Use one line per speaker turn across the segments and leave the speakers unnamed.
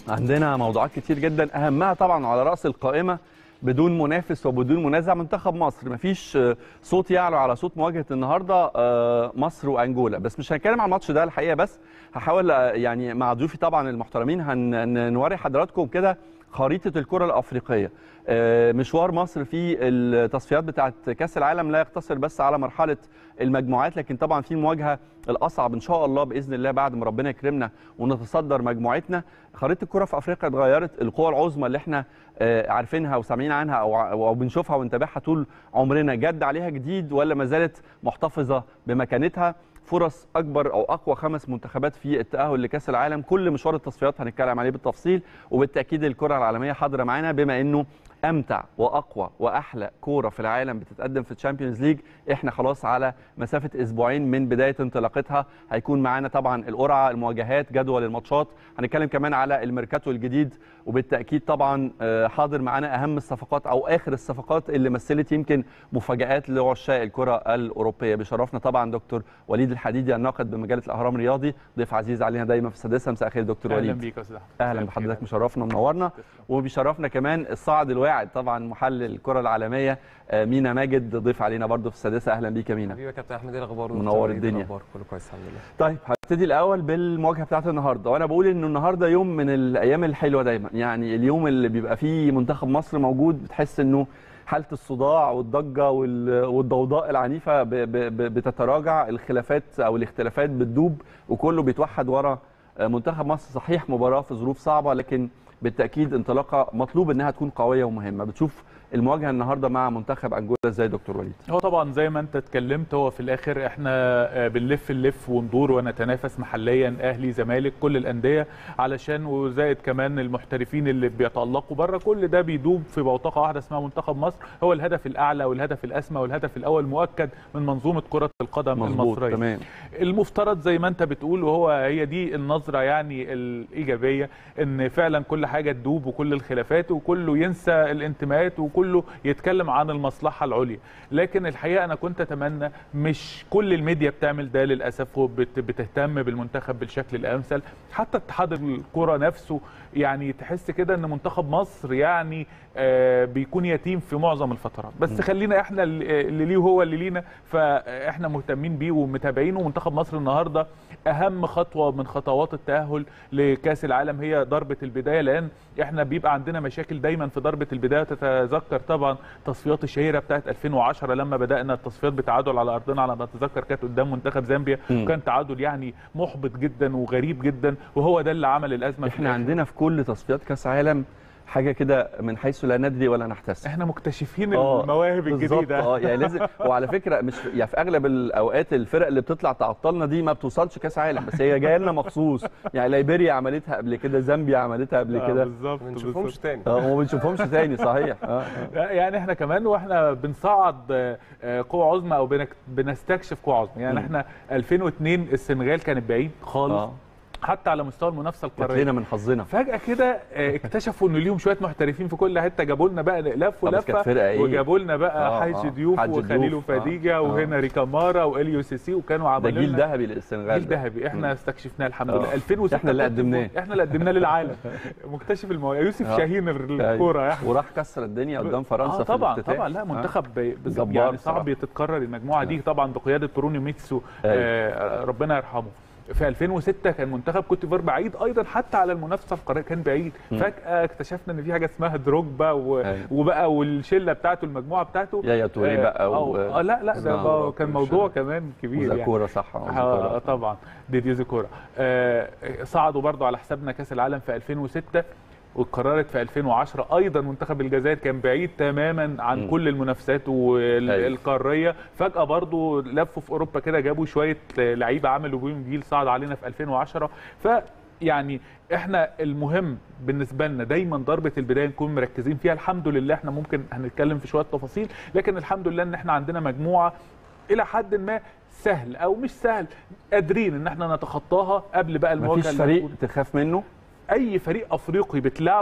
عندنا موضوعات كتير جدا اهمها طبعا على راس القائمه بدون منافس وبدون منازع منتخب مصر مفيش آه، صوت يعلو على صوت مواجهه النهارده آه، مصر وانجولا بس مش هنتكلم عن الماتش ده الحقيقه بس هحاول آه، يعني مع ضيوفي طبعا المحترمين هنوري حضراتكم كده خريطه الكره الافريقيه آه، مشوار مصر في التصفيات بتاعه كاس العالم لا يقتصر بس على مرحله المجموعات لكن طبعا في المواجهه الاصعب ان شاء الله باذن الله بعد ما ربنا يكرمنا ونتصدر مجموعتنا خريطه الكره في افريقيا اتغيرت القوى العظمى اللي احنا آه، عارفينها وسامعين عنها او او بنشوفها ونتابعها طول عمرنا جد عليها جديد ولا ما زالت محتفظه بمكانتها فرص اكبر او اقوى خمس منتخبات في التاهل لكاس العالم كل مشوار التصفيات هنتكلم عليه بالتفصيل وبالتاكيد الكره العالميه حاضره معانا بما انه امتع واقوى واحلى كوره في العالم بتتقدم في الشامبيونز ليج احنا خلاص على مسافه اسبوعين من بدايه انطلاقتها هيكون معانا طبعا القرعه المواجهات جدول الماتشات هنتكلم كمان على الميركاتو الجديد وبالتاكيد طبعا آه، حاضر معانا اهم الصفقات او اخر الصفقات اللي مثلت يمكن مفاجات لعشاق الكره الاوروبيه بيشرفنا طبعا دكتور وليد الحديدي الناقد بمجله الاهرام الرياضي ضيف عزيز علينا دايما في السادسه مساء الخير دكتور
اهلا
وليد
بيك يا استاذ احمد
اهلا بحضرتك مشرفنا ومنورنا وبيشرفنا كمان الصاعد الواعد طبعا محلل الكره العالميه آه، مينا ماجد ضيف علينا برضو في السادسه اهلا بيك يا مينا
حبيبي يا كابتن احمد ايه الاخبار
منور
إيه
الدنيا.
الاخبار كله كويس الحمد لله
طيب هبتدي الاول بالمواجهه بتاعت النهارده وانا بقول انه النهارده يوم من الايام الحلوه دايما يعني اليوم اللي بيبقى فيه منتخب مصر موجود بتحس انه حاله الصداع والضجه وال- والضوضاء العنيفه ب- ب- ب- بتتراجع الخلافات او الاختلافات بتدوب وكله بيتوحد ورا منتخب مصر صحيح مباراه في ظروف صعبه لكن بالتاكيد انطلاقه مطلوب انها تكون قويه ومهمه بتشوف المواجهه النهارده مع منتخب انجولا ازاي يا دكتور وليد
هو طبعا زي ما انت اتكلمت هو في الاخر احنا آه، بنلف اللف وندور ونتنافس محليا اهلي زمالك كل الانديه علشان وزائد كمان المحترفين اللي بيتالقوا بره كل ده بيدوب في بوتقه واحده اسمها منتخب مصر هو الهدف الاعلى والهدف الاسمى والهدف الاول مؤكد من منظومه كره القدم
مظبوط
المصريه
تمام
المفترض زي ما انت بتقول وهو هي دي النظره يعني الايجابيه ان فعلا كل حاجه تدوب وكل الخلافات وكله ينسى الانتماءات وكله يتكلم عن المصلحه العليا لكن الحقيقه انا كنت اتمنى مش كل الميديا بتعمل ده للاسف وبتهتم بالمنتخب بالشكل الامثل حتى اتحاد الكره نفسه يعني تحس كده ان منتخب مصر يعني آه، بيكون يتيم في معظم الفترات بس خلينا احنا اللي اللي ليه هو اللي لينا فاحنا مهتمين بيه ومتابعينه ومنتخب مصر النهارده اهم خطوه من خطوات التاهل لكاس العالم هي ضربه البدايه لان احنا بيبقى عندنا مشاكل دايما في ضربه البدايه تتذكر طبعا تصفيات الشهيره بتاعت 2010 لما بدانا التصفيات بتعادل على ارضنا على ما اتذكر كانت قدام منتخب زامبيا
مم.
وكان تعادل يعني محبط جدا وغريب جدا وهو ده اللي عمل الازمه في
احنا
الآخر.
عندنا في كل تصفيات كاس عالم حاجه كده من حيث لا ندري ولا نحتسب
احنا مكتشفين
آه،
المواهب
بالظبط،
الجديده
اه يعني لازم وعلى فكره مش يعني في اغلب الاوقات الفرق اللي بتطلع تعطلنا دي ما بتوصلش كاس عالم بس هي جايه لنا مخصوص يعني ليبيريا عملتها قبل كده زامبيا عملتها قبل
آه،
كده
بالظبط
ما
بالظبط.
بنشوفهمش تاني
اه وما بنشوفهمش تاني صحيح اه آه.
لا، يعني احنا كمان واحنا بنصعد آه، آه، قوى عظمى او بنك- بنستكشف قوى عظمى يعني
مم.
احنا 2002 السنغال كانت بعيد خالص
اه
حتى على مستوى المنافسه
جات
القاريه
لنا من حظنا
فجاه كده آه، اكتشفوا ان ليهم شويه محترفين في كل حته جابوا لنا بقى لف
طب بس كانت
ولفه
فرقه ايه
وجابوا لنا بقى
آه،
حاج
آه.
ضيوف
حاج
وخليل
ضيوف، آه،
وفديجه
آه.
وهنري كامارا واليو سيسي وكانوا
ده
عملوا
جيل
لنا
ذهبي للسنغال
جيل
ده.
ذهبي احنا
مم.
استكشفناه الحمد
آه.
لله 2006
إحنا اللي
كنت
قدمناه.
احنا اللي قدمناه للعالم مكتشف المواهب يوسف
آه.
شاهين الكوره يعني
وراح كسر الدنيا قدام فرنسا
اه
في
طبعا
الافتتاح.
طبعا لا
آه.
منتخب ب- بالظبط
جبار
يعني صعب
بصراحة.
تتكرر المجموعه دي طبعا بقياده بروني ميتسو
أيوة.
آه ربنا يرحمه في 2006 كان منتخب كوت ديفوار بعيد ايضا حتى على المنافسه القاريه كان بعيد
مم.
فجاه اكتشفنا ان في حاجه اسمها دروجبا و...
أيوة.
وبقى والشله بتاعته المجموعه بتاعته
يا يا توري
آه،
بقى
آه,
و...
اه لا لا ده
آه.
بقى كان موضوع كمان كبير يعني
وزاكورا صح آه،
آه
وزاكورا.
طبعا ديدي زيكورا آه صعدوا برضو على حسابنا كاس العالم في 2006 واتكررت في 2010 ايضا منتخب الجزائر كان بعيد تماما عن
مم.
كل المنافسات والقاريه فجاه برضو لفوا في اوروبا كده جابوا شويه لعيبه عملوا بيهم جيل صعد علينا في 2010 ف يعني احنا المهم بالنسبه لنا دايما ضربه البدايه نكون مركزين فيها الحمد لله احنا ممكن هنتكلم في شويه تفاصيل لكن الحمد لله ان احنا عندنا مجموعه الى حد ما سهل او مش سهل قادرين ان احنا نتخطاها قبل بقى المواجهه
مفيش
اللي
فريق
هتكون.
تخاف منه
اي فريق افريقي بتلعبه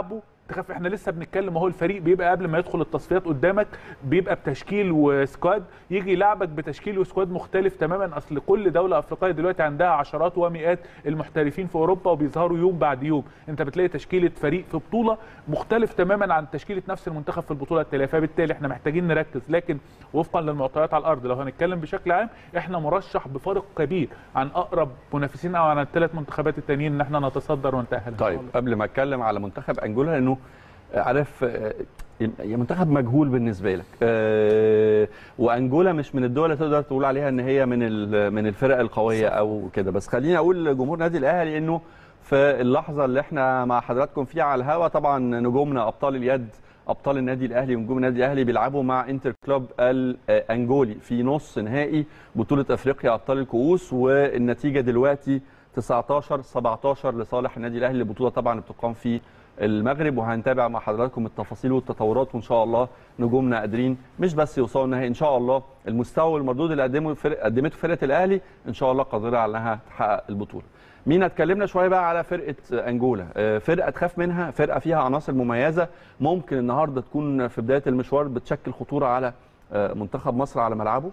تخاف احنا لسه بنتكلم اهو الفريق بيبقى قبل ما يدخل التصفيات قدامك بيبقى بتشكيل وسكواد يجي يلعبك بتشكيل وسكواد مختلف تماما اصل كل دوله افريقيه دلوقتي عندها عشرات ومئات المحترفين في اوروبا وبيظهروا يوم بعد يوم انت بتلاقي تشكيله فريق في بطوله مختلف تماما عن تشكيله نفس المنتخب في البطوله التاليه فبالتالي احنا محتاجين نركز لكن وفقا للمعطيات على الارض لو هنتكلم بشكل عام احنا مرشح بفارق كبير عن اقرب منافسين او عن الثلاث منتخبات التانيين ان احنا نتصدر ونتاهل إن شاء
طيب
الله.
قبل ما اتكلم على منتخب انجولا لانه عارف آه، يا منتخب مجهول بالنسبه لك آه، وانجولا مش من الدول اللي تقدر تقول عليها ان هي من ال- من الفرق القويه او كده بس خليني اقول لجمهور نادي الاهلي انه في اللحظه اللي احنا مع حضراتكم فيها على الهوا طبعا نجومنا ابطال اليد ابطال النادي الاهلي ونجوم النادي الاهلي بيلعبوا مع انتر كلوب الانجولي في نص نهائي بطوله افريقيا ابطال الكؤوس والنتيجه دلوقتي 19 17 لصالح النادي الاهلي البطوله طبعا بتقام في المغرب وهنتابع مع حضراتكم التفاصيل والتطورات وان شاء الله نجومنا قادرين مش بس يوصلوا النهائي ان شاء الله المستوى والمردود اللي قدمه فرق قدمته فرقه الاهلي ان شاء الله قادره على انها تحقق البطوله. مينا اتكلمنا شويه بقى على فرقه انجولا آه، فرقه تخاف منها فرقه فيها عناصر مميزه ممكن النهارده تكون في بدايه المشوار بتشكل خطوره على آه، منتخب مصر على ملعبه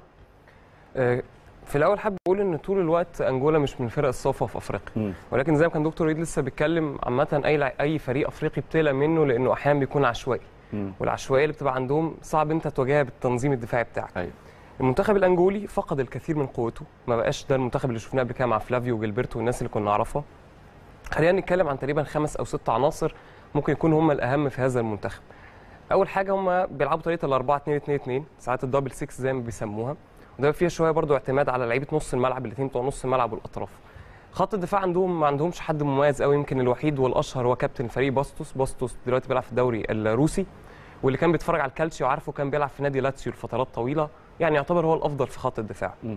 آه، في الاول حابب اقول ان طول الوقت انجولا مش من الفرق الصافه في افريقيا
مم.
ولكن زي ما كان دكتور ريد لسه بيتكلم عامه اي لع- اي فريق افريقي بتقلق منه لانه احيانا بيكون عشوائي
مم.
والعشوائيه اللي بتبقى عندهم صعب انت تواجهها بالتنظيم الدفاعي بتاعك
ايوه
المنتخب الانجولي فقد الكثير من قوته ما بقاش ده المنتخب اللي شفناه قبل كده مع فلافيو وجilberto والناس اللي كنا نعرفها خلينا نتكلم عن تقريبا خمس او ست عناصر ممكن يكونوا هم الاهم في هذا المنتخب اول حاجه هم بيلعبوا طريقه ال 4 2 2 2 ساعات الدبل 6 زي ما بيسموها وده فيها شويه برضو اعتماد على لعيبه نص الملعب الاثنين بتوع نص الملعب والاطراف خط الدفاع عندهم ما عندهمش حد مميز قوي يمكن الوحيد والاشهر هو كابتن الفريق باستوس باستوس دلوقتي بيلعب في الدوري الروسي واللي كان بيتفرج على الكالتشيو عارفه كان بيلعب في نادي لاتسيو لفترات طويله يعني يعتبر هو الافضل في خط الدفاع
مم.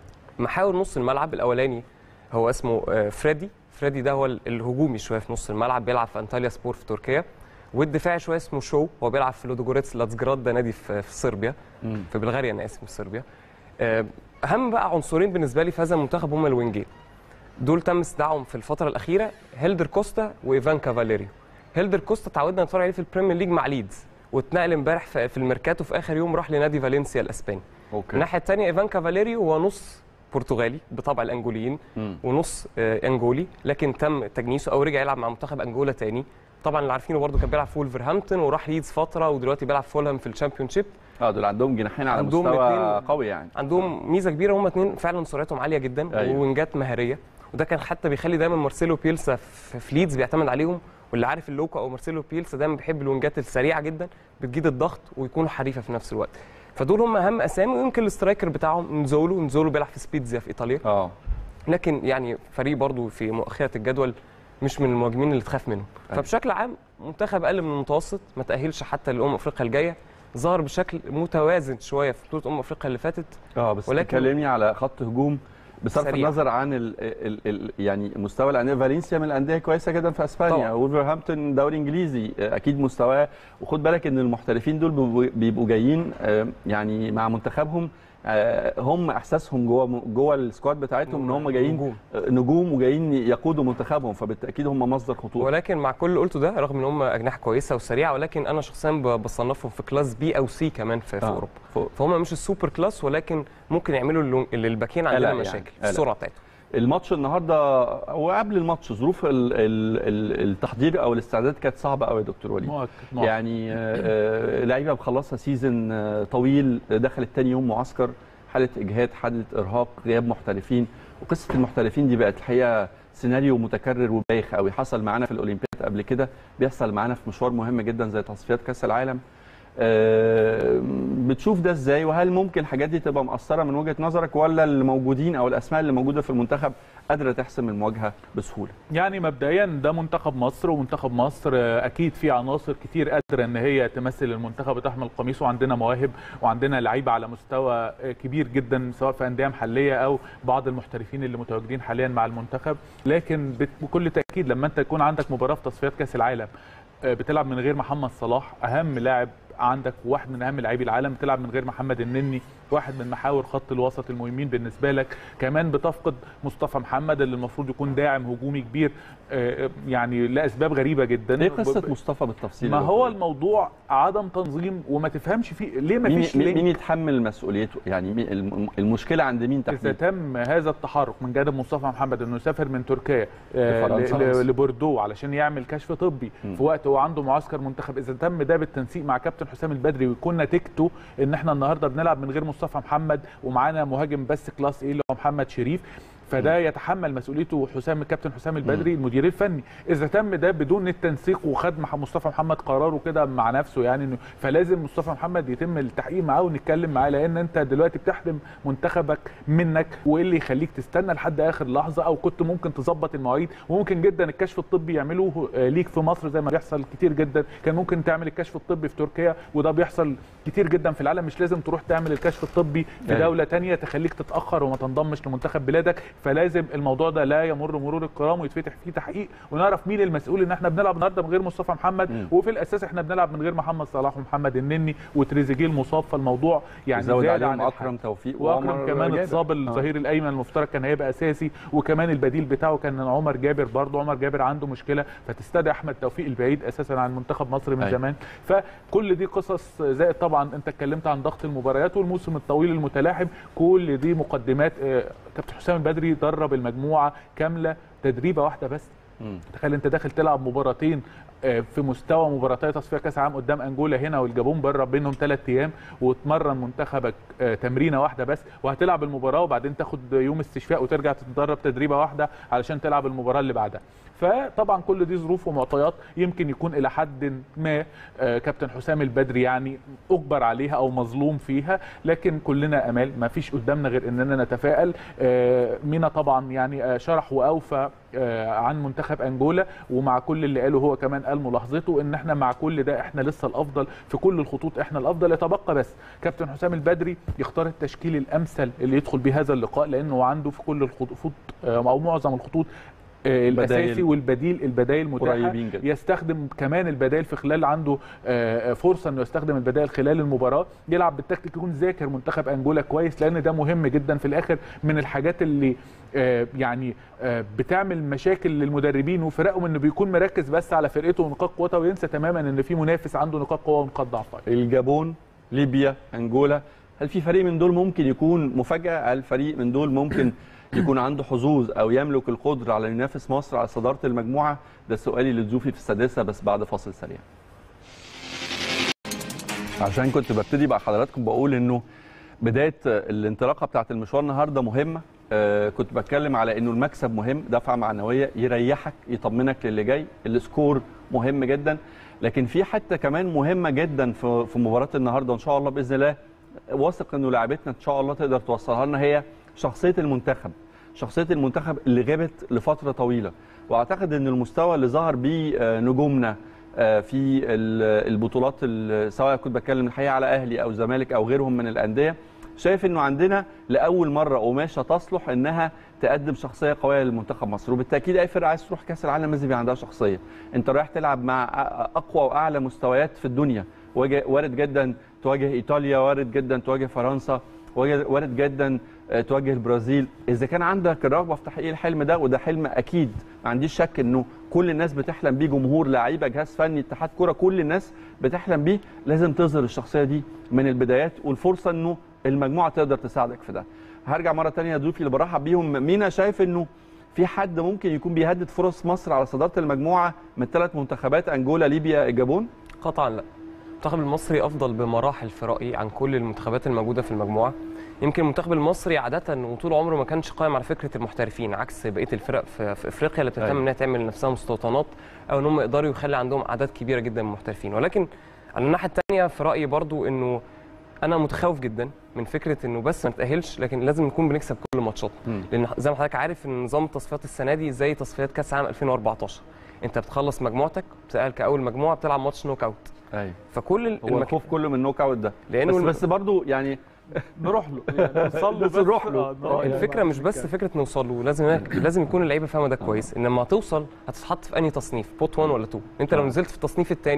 محاور نص الملعب الاولاني هو اسمه آه، فريدي فريدي ده هو ال- الهجومي شويه في نص الملعب بيلعب في انطاليا سبور في تركيا والدفاعي شويه اسمه شو هو بيلعب في لودوجوريتس لاتسجراد ده نادي في, في صربيا
مم.
في بلغاريا انا اسف مش صربيا آه، اهم بقى عنصرين بالنسبه لي في هذا المنتخب هم الوينجين دول تم استدعائهم في الفتره الاخيره هيلدر كوستا وايفان كافاليريو هيلدر كوستا تعودنا نتفرج عليه في البريمير ليج مع ليدز واتنقل امبارح في في الميركاتو في اخر يوم راح لنادي فالنسيا الاسباني
اوكي
الناحيه الثانيه ايفان كافاليريو هو نص برتغالي بطبع الانجوليين
مم.
ونص آه، انجولي لكن تم تجنيسه او رجع يلعب مع منتخب انجولا تاني طبعا اللي عارفينه برضه كان بيلعب في ولفرهامبتون وراح ليدز فتره ودلوقتي بيلعب في فولهام في الشامبيونشيب
اه دول عندهم جناحين على
عندهم
مستوى
اتنين-
قوي يعني
عندهم ميزه كبيره هم اتنين فعلا سرعتهم عاليه جدا
أيوة.
ووينجات مهاريه وده كان حتى بيخلي دايما مارسيلو بيلسا في في ليدز بيعتمد عليهم واللي عارف اللوكا او مارسيلو بيلسا دايما بيحب الوينجات السريعه جدا بتجيد الضغط ويكونوا حريفه في نفس الوقت فدول هم اهم اسامي ويمكن الاسترايكر بتاعهم نزولو نزولو بيلعب في سبيتزا في ايطاليا
اه
لكن يعني فريق برضو في مؤخره الجدول مش من المهاجمين اللي تخاف منهم
أيوة.
فبشكل عام منتخب اقل من المتوسط ما تاهلش حتى لامم افريقيا الجايه ظهر بشكل متوازن شويه في بطوله امم افريقيا اللي فاتت
اه بس
ولكن-
تكلمني على خط هجوم بصرف
سريع.
النظر عن ال ال ال يعني مستوى الانديه فالنسيا من الانديه كويسه جدا في اسبانيا
طبعاً.
وولفرهامبتون دوري انجليزي آه، اكيد مستواه وخد بالك ان المحترفين دول بيبقوا- بيبقوا جايين آه، يعني مع منتخبهم آه، هم احساسهم جوه جوه السكواد بتاعتهم ان هم جايين
نجوم.
آه، نجوم وجايين يقودوا منتخبهم فبالتاكيد هم مصدر خطوره
ولكن مع كل اللي قلته ده رغم ان هم اجنحه كويسه وسريعه ولكن انا شخصيا ب- بصنفهم في كلاس بي او سي كمان في, في
آه،
اوروبا
فوق.
فهم مش السوبر كلاس ولكن ممكن يعملوا اللون- اللي الباكين
قلق
عندنا
يعني،
مشاكل في
قلق.
السرعه بتاعتهم
الماتش النهارده وقبل الماتش ظروف ال- ال- ال- التحضير او الاستعداد كانت صعبه قوي يا دكتور وليد
مؤكد مؤكد.
يعني آه، آه، لعيبه مخلصه سيزون آه، طويل دخلت تاني يوم معسكر حاله اجهاد حاله ارهاق غياب محترفين وقصه المحترفين دي بقت الحقيقه سيناريو متكرر وبايخ قوي حصل معانا في الاولمبياد قبل كده بيحصل معانا في مشوار مهم جدا زي تصفيات كاس العالم آه، بتشوف ده ازاي وهل ممكن الحاجات دي تبقى مأثره من وجهه نظرك ولا اللي موجودين او الاسماء اللي موجوده في المنتخب قادره تحسم المواجهه بسهوله
يعني مبدئيا ده منتخب مصر ومنتخب مصر آه، اكيد في عناصر كتير قادره ان هي تمثل المنتخب وتحمل القميص وعندنا مواهب وعندنا لعيبه على مستوى آه، كبير جدا سواء في انديه محليه او بعض المحترفين اللي متواجدين حاليا مع المنتخب لكن بت- بكل تاكيد لما انت يكون عندك مباراه في تصفيات كاس العالم آه، بتلعب من غير محمد صلاح اهم لاعب عندك واحد من اهم لاعبي العالم بتلعب من غير محمد النني واحد من محاور خط الوسط المهمين بالنسبه لك كمان بتفقد مصطفى محمد اللي المفروض يكون داعم هجومي كبير آه، يعني لاسباب غريبه جدا
ايه قصه
ب-
مصطفى بالتفصيل
ما
يا
هو
دكتور؟
الموضوع عدم تنظيم وما تفهمش فيه ليه ما
مين
فيش
مين
لينك
مين يتحمل مسؤوليته يعني مين الم- المشكله عند مين
اذا
تحديدا
تم هذا التحرك من جانب مصطفى محمد انه يسافر من تركيا آه،
لفرنسا.
ل- ل- لبوردو علشان يعمل كشف طبي
مم.
في وقت هو عنده معسكر منتخب اذا تم ده بالتنسيق مع كابتن حسام البدري ويكون نتيجته ان احنا النهارده بنلعب من غير مصطفى محمد ومعانا مهاجم بس كلاس ايه اللي هو محمد شريف فده يتحمل مسؤوليته حسام الكابتن حسام البدري المدير الفني اذا تم ده بدون التنسيق وخد مع مصطفى محمد قراره كده مع نفسه يعني انه فلازم مصطفى محمد يتم التحقيق معاه ونتكلم معاه لان انت دلوقتي بتحرم منتخبك منك وايه اللي يخليك تستنى لحد اخر لحظه او كنت ممكن تظبط المواعيد وممكن جدا الكشف الطبي يعملوه آه، ليك في مصر زي ما بيحصل كتير جدا كان ممكن تعمل الكشف الطبي في تركيا وده بيحصل كتير جدا في العالم مش لازم تروح تعمل الكشف الطبي في
أيوة.
دوله تانية تخليك تتاخر وما تنضمش لمنتخب بلادك فلازم الموضوع ده لا يمر مرور الكرام ويتفتح فيه تحقيق ونعرف مين المسؤول ان احنا بنلعب النهارده من غير مصطفى محمد
مم.
وفي الاساس احنا بنلعب من غير محمد صلاح ومحمد النني وتريزيجيه المصاب فالموضوع يعني
زود
زاد
عليهم
عن
اكرم
الحد.
توفيق
واكرم
وعمر
كمان
جابر.
اتصاب الظهير الايمن المفترض كان هيبقى اساسي وكمان البديل بتاعه كان عمر جابر برضه عمر جابر عنده مشكله فتستدعي احمد توفيق البعيد اساسا عن منتخب مصر من
أيوة.
زمان فكل دي قصص زائد طبعا انت اتكلمت عن ضغط المباريات والموسم الطويل المتلاحم كل دي مقدمات آه، كابتن حسام البدري درب المجموعه كامله تدريبه واحده بس
مم.
تخيل انت داخل تلعب مباراتين آه، في مستوى مباراتي تصفيه كاس العالم قدام انجولا هنا والجابون بره بينهم ثلاث ايام وتمرن منتخبك آه، تمرينه واحده بس وهتلعب المباراه وبعدين تاخد يوم استشفاء وترجع تتدرب تدريبه واحده علشان تلعب المباراه اللي بعدها فطبعا كل دي ظروف ومعطيات يمكن يكون الى حد ما آه، كابتن حسام البدري يعني اجبر عليها او مظلوم فيها لكن كلنا امال ما فيش قدامنا غير اننا نتفائل آه، مينا طبعا يعني آه، شرح واوفى آه، عن منتخب انجولا ومع كل اللي قاله هو كمان قال ملاحظته ان احنا مع كل ده احنا لسه الافضل في كل الخطوط احنا الافضل يتبقى بس كابتن حسام البدري يختار التشكيل الامثل اللي يدخل بيه هذا اللقاء لانه عنده في كل الخطوط آه، او معظم الخطوط آه، الاساسي
بدايل.
والبديل البدايل متاحه
قريبين جدا.
يستخدم كمان البدائل في خلال عنده آه، آه، فرصه انه يستخدم البدائل خلال المباراه يلعب بالتكتيك يكون ذاكر منتخب انجولا كويس لان ده مهم جدا في الاخر من الحاجات اللي آه، يعني آه، بتعمل مشاكل للمدربين وفرقهم انه بيكون مركز بس على فرقته ونقاط قوتها وينسى تماما ان في منافس عنده نقاط قوه ونقاط ضعف
الجابون ليبيا انجولا هل في فريق من دول ممكن يكون مفاجاه هل فريق من دول ممكن يكون عنده حظوظ او يملك القدره على أن ينافس مصر على صداره المجموعه ده سؤالي للزوفي في السادسه بس بعد فاصل سريع عشان كنت ببتدي مع حضراتكم بقول انه بدايه الانطلاقه بتاعت المشوار النهارده مهمه آه كنت بتكلم على انه المكسب مهم دفعه معنويه يريحك يطمنك للي جاي السكور مهم جدا لكن في حته كمان مهمه جدا في في مباراه النهارده وان شاء الله باذن الله واثق انه لاعبتنا ان شاء الله تقدر توصلها لنا هي شخصيه المنتخب شخصيه المنتخب اللي غابت لفتره طويله واعتقد ان المستوى اللي ظهر بيه آه، نجومنا آه، في ال- البطولات ال- سواء كنت بتكلم الحقيقه على اهلي او زمالك او غيرهم من الانديه شايف انه عندنا لاول مره قماشه تصلح انها تقدم شخصيه قويه لمنتخب مصر وبالتاكيد اي فرقه عايز تروح كاس العالم لازم يبقى عندها شخصيه انت رايح تلعب مع أ- اقوى واعلى مستويات في الدنيا واجه- وارد جدا تواجه ايطاليا وارد جدا تواجه فرنسا واجه- وارد جدا آه، تواجه البرازيل اذا كان عندك الرغبه في تحقيق الحلم ده وده حلم اكيد ما عنديش شك انه كل الناس بتحلم بيه جمهور لعيبه جهاز فني اتحاد كره كل الناس بتحلم بيه لازم تظهر الشخصيه دي من البدايات والفرصه انه المجموعه تقدر تساعدك في ده هرجع مره تانية ضيوفي اللي برحب بيهم مينا شايف انه في حد ممكن يكون بيهدد فرص مصر على صداره المجموعه من ثلاث منتخبات انجولا ليبيا الجابون
قطعا لا المنتخب المصري افضل بمراحل في رايي عن كل المنتخبات الموجوده في المجموعه يمكن المنتخب المصري عاده وطول عمره ما كانش قائم على فكره المحترفين عكس بقيه الفرق في, في افريقيا اللي بتهتم
أيوة.
انها تعمل لنفسها مستوطنات او ان هم يقدروا يخلي عندهم اعداد كبيره جدا من المحترفين ولكن على الناحيه الثانيه في رايي برضو انه انا متخوف جدا من فكره انه بس ما نتاهلش لكن لازم نكون بنكسب كل ماتشاتنا
مم.
لان زي ما حضرتك عارف ان نظام التصفيات السنه دي زي تصفيات كاس العالم 2014 انت بتخلص مجموعتك بتتاهل كاول مجموعه بتلعب ماتش نوك اوت
ايوه
فكل ال-
هو
المك...
الخوف كله من النوك اوت ده
لأنه
بس
الم-
بس برضو يعني
نروح له يعني نوصل له
بس نروح له.
آه، نروح له.
الفكره مش بس فكره نوصل له لازم لازم يكون اللعيبه فاهمه ده كويس ان لما توصل هتتحط في انهي تصنيف بوت 1 ولا 2 انت لو
آه.
نزلت في التصنيف الثاني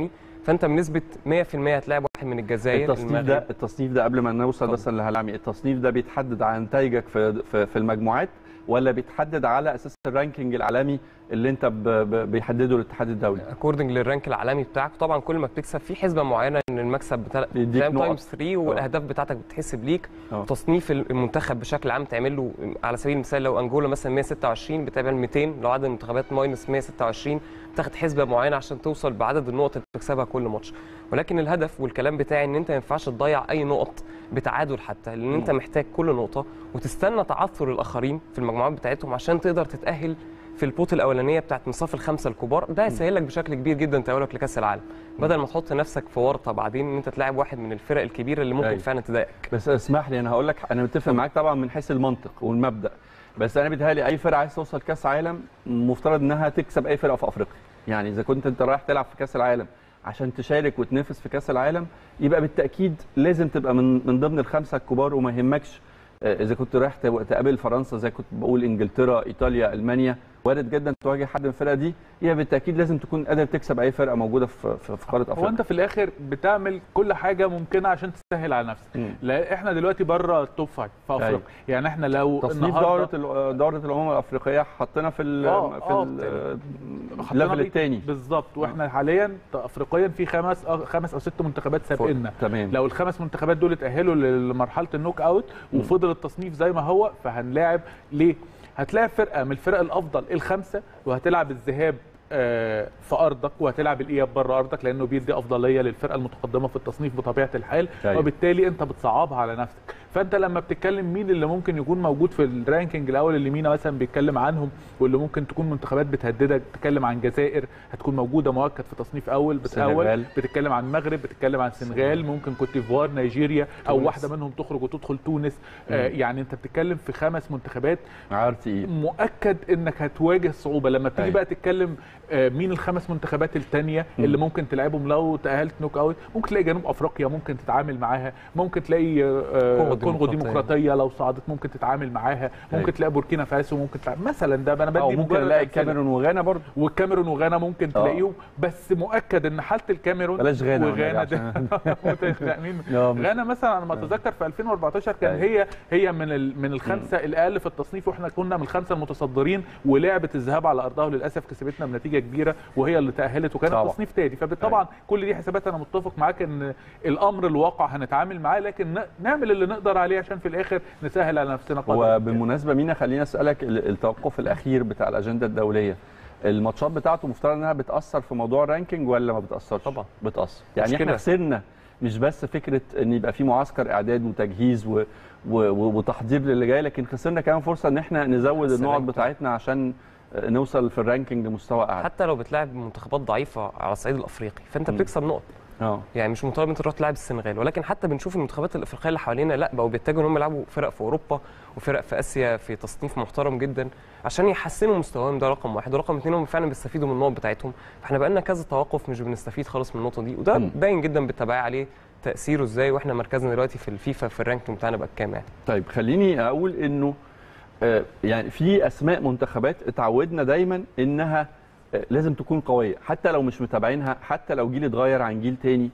فانت بنسبه 100% هتلاعب واحد من الجزائر
التصنيف
المغرب.
ده التصنيف ده قبل ما نوصل
اتفضل.
بس لهلعمي التصنيف ده بيتحدد على نتائجك في في في المجموعات ولا بيتحدد على اساس الرانكينج العالمي اللي انت ب- ب- بيحدده الاتحاد الدولي
اكوردنج للرانك العالمي بتاعك طبعا كل ما بتكسب في حسبه معينه ان المكسب بتاع
بيديك
تايم
نقط.
تايمز 3 والاهداف بتاعتك بتتحسب ليك
اه.
تصنيف المنتخب بشكل عام تعمل له على سبيل المثال لو انجولا مثلا 126 بتعمل 200 لو عدد المنتخبات ماينس 126 بتاخد حسبه معينه عشان توصل بعدد النقط اللي بتكسبها كل ماتش ولكن الهدف والكلام بتاعي ان انت ما ينفعش تضيع اي نقط بتعادل حتى لان انت محتاج كل نقطه وتستنى تعثر الاخرين في المجموعات بتاعتهم عشان تقدر تتاهل في البوت الاولانيه بتاعت مصاف الخمسه الكبار ده هيسهل لك بشكل كبير جدا تاهلك لكاس العالم بدل ما تحط نفسك في ورطه بعدين ان انت تلاعب واحد من الفرق الكبيره اللي ممكن
أيوة.
فعلا تضايقك
بس اسمح لي انا هقول لك انا متفق معاك طبعا من حيث المنطق والمبدا بس انا بيتهيألي اي فرقه عايز توصل كاس عالم مفترض انها تكسب اي فرقه في افريقيا يعني اذا كنت انت رايح تلعب في كاس العالم عشان تشارك وتنافس في كاس العالم يبقى بالتاكيد لازم تبقى من من ضمن الخمسه الكبار وما يهمكش آه، اذا كنت رايح تو- تقابل فرنسا زي كنت بقول انجلترا ايطاليا المانيا وارد جدا تواجه حد من الفرقه دي يبقى بالتاكيد لازم تكون قادر تكسب اي فرقه موجوده في في في قاره
هو
افريقيا
انت في الاخر بتعمل كل حاجه ممكنه عشان تسهل على نفسك
مم.
لا احنا دلوقتي بره التوب فايف في افريقيا
أيوة.
يعني احنا لو
تصنيف
النهاردة-
دوره ال- دوره الامم الافريقيه حطينا في ال
آه،
في
آه،
ال-
حطينا
الليفل
بيه-
الثاني
بالظبط واحنا حاليا افريقيا في خمس أو خمس او ست منتخبات سابقنا
تمام
لو الخمس منتخبات دول اتاهلوا لمرحله النوك اوت وفضل التصنيف زي ما هو فهنلاعب ليه؟ هتلاعب فرقه من الفرق الافضل الخمسه وهتلعب الذهاب آه، في ارضك وهتلعب الاياب بره ارضك لانه بيدي افضليه للفرقه المتقدمه في التصنيف بطبيعه الحال
أيوة.
وبالتالي انت بتصعبها على نفسك فانت لما بتتكلم مين اللي ممكن يكون موجود في الرانكينج الاول اللي مينا مثلا بيتكلم عنهم واللي ممكن تكون منتخبات بتهددك بتتكلم عن الجزائر هتكون موجوده مؤكد في تصنيف اول بتاول
السنغال.
بتتكلم عن المغرب بتتكلم عن السنغال ممكن كوت ديفوار نيجيريا او
تونس.
واحده منهم تخرج وتدخل تونس آه يعني انت بتتكلم في خمس منتخبات
عار تقيل
مؤكد انك هتواجه صعوبه لما بتيجي
أيوة.
بقى تتكلم آه، مين الخمس منتخبات التانية اللي ممكن تلعبهم لو تاهلت نوك اوت ممكن تلاقي جنوب افريقيا ممكن تتعامل معاها ممكن تلاقي آه،
كونغو
كونغو
ديمقراطية.
ديمقراطيه لو صعدت ممكن تتعامل معاها ممكن
أيوة.
تلاقي بوركينا فاسو ممكن تلعب مثلا ده انا بدي
او ممكن
مجرد
نلاقي
أمثلة.
الكاميرون وغانا برضه
والكاميرون وغانا ممكن
آه.
تلاقيهم بس مؤكد ان حاله الكاميرون
بلاش غانا
وغانا
والنبي
ده متشائمين
آه، مش-
غانا مثلا على ما اتذكر في 2014 كان
أيوة.
هي هي من ال- من الخمسه الاقل في التصنيف واحنا كنا من الخمسه المتصدرين ولعبت الذهاب على ارضها وللاسف كسبتنا بنتيجه كبيره وهي اللي تاهلت وكانت
طبعا.
تصنيف تاني فطبعا كل دي حسابات انا متفق معاك ان الامر الواقع هنتعامل معاه لكن ن- نعمل اللي نقدر عليه عشان في الاخر نسهل على نفسنا قدر الإمكان.
وبالمناسبه مينا خليني اسالك ال- التوقف الاخير بتاع الاجنده الدوليه الماتشات بتاعته مفترض انها بتاثر في موضوع الرانكينج ولا ما بتاثرش؟
طبعا.
بتاثر يعني
مشكلة.
احنا خسرنا مش بس فكره ان يبقى في معسكر اعداد وتجهيز و... و... و... وتحضير للي جاي لكن خسرنا كمان فرصه ان احنا نزود
بس
النقط
الرانك-
بتاعتنا عشان آه، نوصل في الرانكينج لمستوى اعلى
حتى لو بتلاعب منتخبات ضعيفه على الصعيد الافريقي فانت
مم.
بتكسب نقط
اه
يعني مش مطالب انت تروح تلعب السنغال ولكن حتى بنشوف المنتخبات الافريقيه اللي حوالينا لا بقوا بيتجهوا ان هم يلعبوا فرق في اوروبا وفرق في اسيا في تصنيف محترم جدا عشان يحسنوا مستواهم ده رقم واحد ورقم اثنين هم فعلا بيستفيدوا من النقط بتاعتهم فاحنا بقى لنا كذا توقف مش بنستفيد خالص من النقطه دي وده
مم.
باين جدا بالتبعيه عليه تاثيره ازاي واحنا مركزنا دلوقتي في الفيفا في الرانكينج بتاعنا بقى كام يعني
طيب خليني اقول انه آه، يعني في اسماء منتخبات اتعودنا دايما انها آه، لازم تكون قويه حتى لو مش متابعينها حتى لو جيل اتغير عن جيل تاني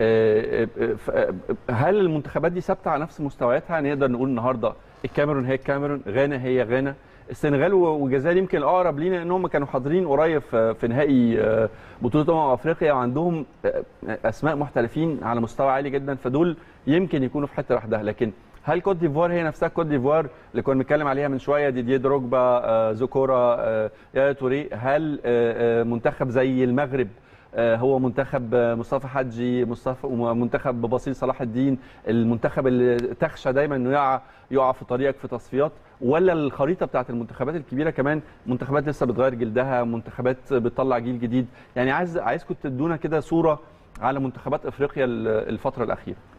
آه، آه، ف- آه، هل المنتخبات دي ثابته على نفس مستوياتها نقدر نقول النهارده الكاميرون هي الكاميرون غانا هي غانا السنغال و- والجزائر يمكن الاقرب لينا انهم كانوا حاضرين قريب في في نهائي آه، بطوله امم افريقيا وعندهم آه، اسماء محترفين على مستوى عالي جدا فدول يمكن يكونوا في حته لوحدها لكن هل كوت ديفوار هي نفسها كوت ديفوار اللي كنا بنتكلم عليها من شويه ديديه دروجبا آه، زوكورا آه، يايا توري هل آه، آه، منتخب زي المغرب آه، هو منتخب آه، مصطفى حجي مصطفى منتخب بصير صلاح الدين المنتخب اللي تخشى دايما انه يقع يقع في طريقك في تصفيات ولا الخريطه بتاعت المنتخبات الكبيره كمان منتخبات لسه بتغير جلدها منتخبات بتطلع جيل جديد يعني عايز عايزكم تدونا كده صوره على منتخبات افريقيا الفتره الاخيره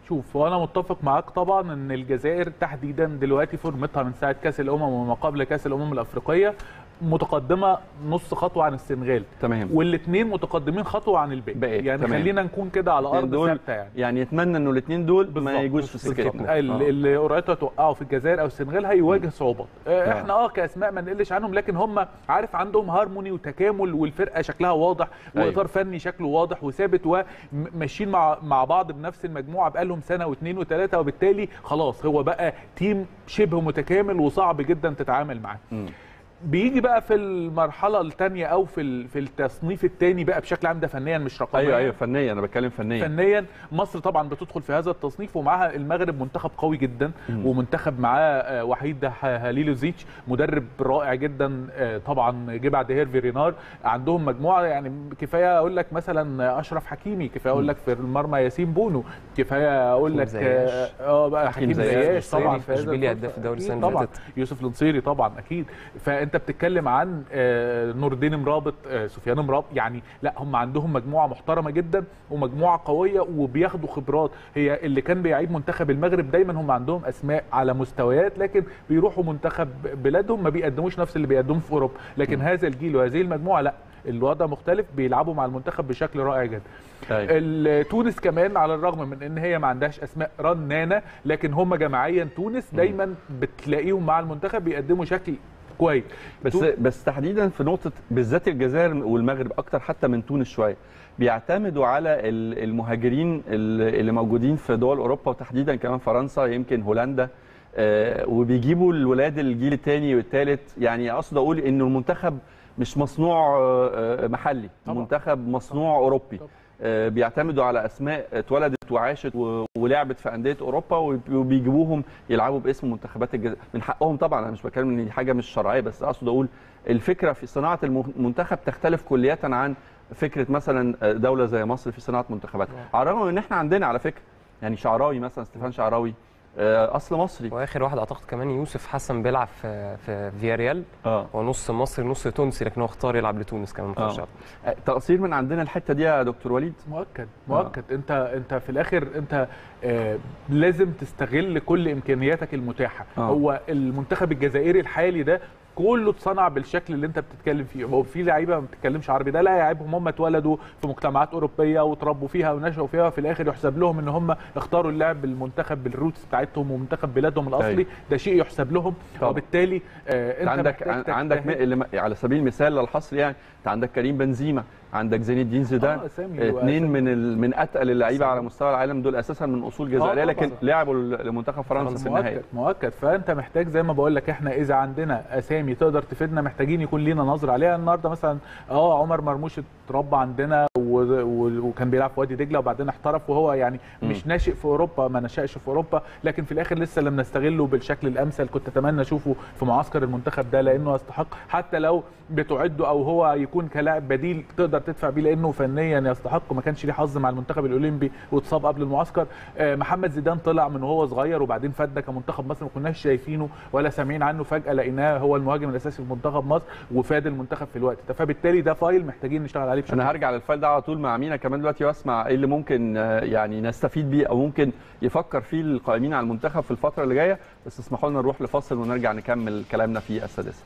شوف وانا متفق معاك طبعا ان الجزائر تحديدا دلوقتي فورمتها من ساعه كاس الامم وما قبل كاس الامم الافريقيه متقدمه نص خطوه عن السنغال
تمام
والاثنين متقدمين خطوه عن الباقي
باقي،
يعني
تمام.
خلينا نكون كده على ارض
دول
ثابته يعني
يعني يتمنى انه الاثنين دول ما
بالظبط.
يجوش في
بالظبط.
سكتنا
ال-
آه.
اللي قرعته توقعوا في الجزائر او السنغال هيواجه صعوبات آه،
آه.
احنا اه كاسماء ما نقلش عنهم لكن هم عارف عندهم هارموني وتكامل والفرقه شكلها واضح
أيوة.
واطار فني شكله واضح وثابت وماشيين مع مع بعض بنفس المجموعه بقالهم سنه واثنين وثلاثه وبالتالي خلاص هو بقى تيم شبه متكامل وصعب جدا تتعامل معاه
مم.
بيجي بقى في المرحله الثانيه او في ال- في التصنيف الثاني بقى بشكل عام ده فنيا مش رقميا
ايوه ايوه فنيا انا بتكلم فنيا
فنيا مصر طبعا بتدخل في هذا التصنيف ومعاها المغرب منتخب قوي جدا
مم.
ومنتخب معاه آه، وحيد ح- هاليلوزيتش مدرب رائع جدا آه، طبعا جه بعد هيرفي رينار عندهم مجموعه يعني كفايه اقول لك مثلا اشرف حكيمي كفايه اقول لك في المرمى ياسين بونو كفايه اقول
حكيم
لك
زياش.
اه آه، بقى
حكيم
حكيم
زياش،
زياش طبعا
نصيري،
في هذا
إشبيليا
الفرصة.
هداف الدوري
أكيد
السنة اللي
طبعا
فاتت.
يوسف النصيري طبعا اكيد فانت بتتكلم عن آه، نور الدين مرابط آه، سفيان مرابط يعني لا هم عندهم مجموعه محترمه جدا ومجموعه قويه وبياخدوا خبرات هي اللي كان بيعيب منتخب المغرب دايما هم عندهم اسماء على مستويات لكن بيروحوا منتخب بلادهم ما بيقدموش نفس اللي بيقدموه في اوروبا لكن هذا الجيل وهذه المجموعه لا الوضع مختلف بيلعبوا مع المنتخب بشكل رائع جدا
أيوة.
ال- تونس كمان على الرغم من ان هي ما عندهاش اسماء رنانه لكن هم جماعيا تونس دايما بتلاقيهم مع المنتخب بيقدموا شكل كويس
بس
تو-
بس تحديدا في نقطه بالذات الجزائر والمغرب اكتر حتى من تونس شويه بيعتمدوا على ال- المهاجرين ال- اللي موجودين في دول اوروبا وتحديدا كمان فرنسا يمكن هولندا آه، وبيجيبوا الولاد الجيل الثاني والثالث يعني اقصد اقول انه المنتخب مش مصنوع آه، آه، محلي
طبعا.
منتخب مصنوع اوروبي
طبعا.
آه، بيعتمدوا على اسماء اتولدت وعاشت و- ولعبت في انديه اوروبا وب- وبيجيبوهم يلعبوا باسم منتخبات الجزائر من حقهم طبعا انا مش بتكلم ان دي حاجه مش شرعيه بس اقصد اقول الفكره في صناعه المنتخب تختلف كليا عن فكره مثلا دوله زي مصر في صناعه منتخبات على الرغم من ان احنا عندنا على فكره يعني شعراوي مثلا ستيفان شعراوي آه، اصل مصري
واخر واحد اعتقد كمان يوسف حسن بيلعب في في فياريال
اه
هو نص مصري نص تونسي لكن هو اختار يلعب لتونس كمان ما
آه.
خدش عرض.
تقصير من عندنا الحته دي يا دكتور وليد
مؤكد مؤكد انت انت في الاخر انت آه لازم تستغل كل امكانياتك المتاحه
آه.
هو المنتخب الجزائري الحالي ده كله اتصنع بالشكل اللي انت بتتكلم فيه هو في لعيبه ما بتتكلمش عربي ده لا يعيبهم هم اتولدوا في مجتمعات اوروبيه وتربوا فيها ونشأوا فيها وفي الاخر يحسب لهم ان هم اختاروا اللعب بالمنتخب بالروتس بتاعتهم ومنتخب بلادهم الاصلي
أيوة.
ده شيء يحسب لهم
طبعا.
وبالتالي آه انت
عندك
محتاج
عندك م-
تجتهد.
اللي م- على سبيل المثال للحصر يعني انت عندك كريم بنزيما عندك زين الدين زيدان
آه، أسامي
اثنين
وأسامي.
من ال... من اتقل اللعيبه على مستوى العالم دول اساسا من اصول جزائريه
طبعاً.
لكن لعبوا ل- لمنتخب فرنسا في النهايه
مؤكد مؤكد فانت محتاج زي ما بقول لك احنا اذا عندنا اسامي تقدر تفيدنا محتاجين يكون لينا نظره عليها النهارده مثلا اه عمر مرموش اتربى عندنا و... و... وكان بيلعب في وادي دجله وبعدين احترف وهو يعني مش ناشئ في اوروبا ما نشأش في اوروبا لكن في الاخر لسه لم نستغله بالشكل الامثل كنت اتمنى اشوفه في معسكر المنتخب ده لانه يستحق حتى لو بتعده او هو يكون كلاعب بديل تقدر تدفع بيه لانه فنيا يستحق ما كانش ليه حظ مع المنتخب الاولمبي واتصاب قبل المعسكر آه، محمد زيدان طلع من وهو صغير وبعدين فدى كمنتخب مصر ما كناش شايفينه ولا سامعين عنه فجاه لقيناه هو المهاجم الاساسي في منتخب مصر وفاد المنتخب في الوقت ده فبالتالي ده فايل محتاجين نشتغل عليه بشكل
انا هرجع للفايل ده على طول مع مينا كمان دلوقتي واسمع ايه اللي ممكن آه، يعني نستفيد بيه او ممكن يفكر فيه القائمين على المنتخب في الفتره اللي جايه بس اسمحوا لنا نروح لفاصل ونرجع نكمل كلامنا في السادسه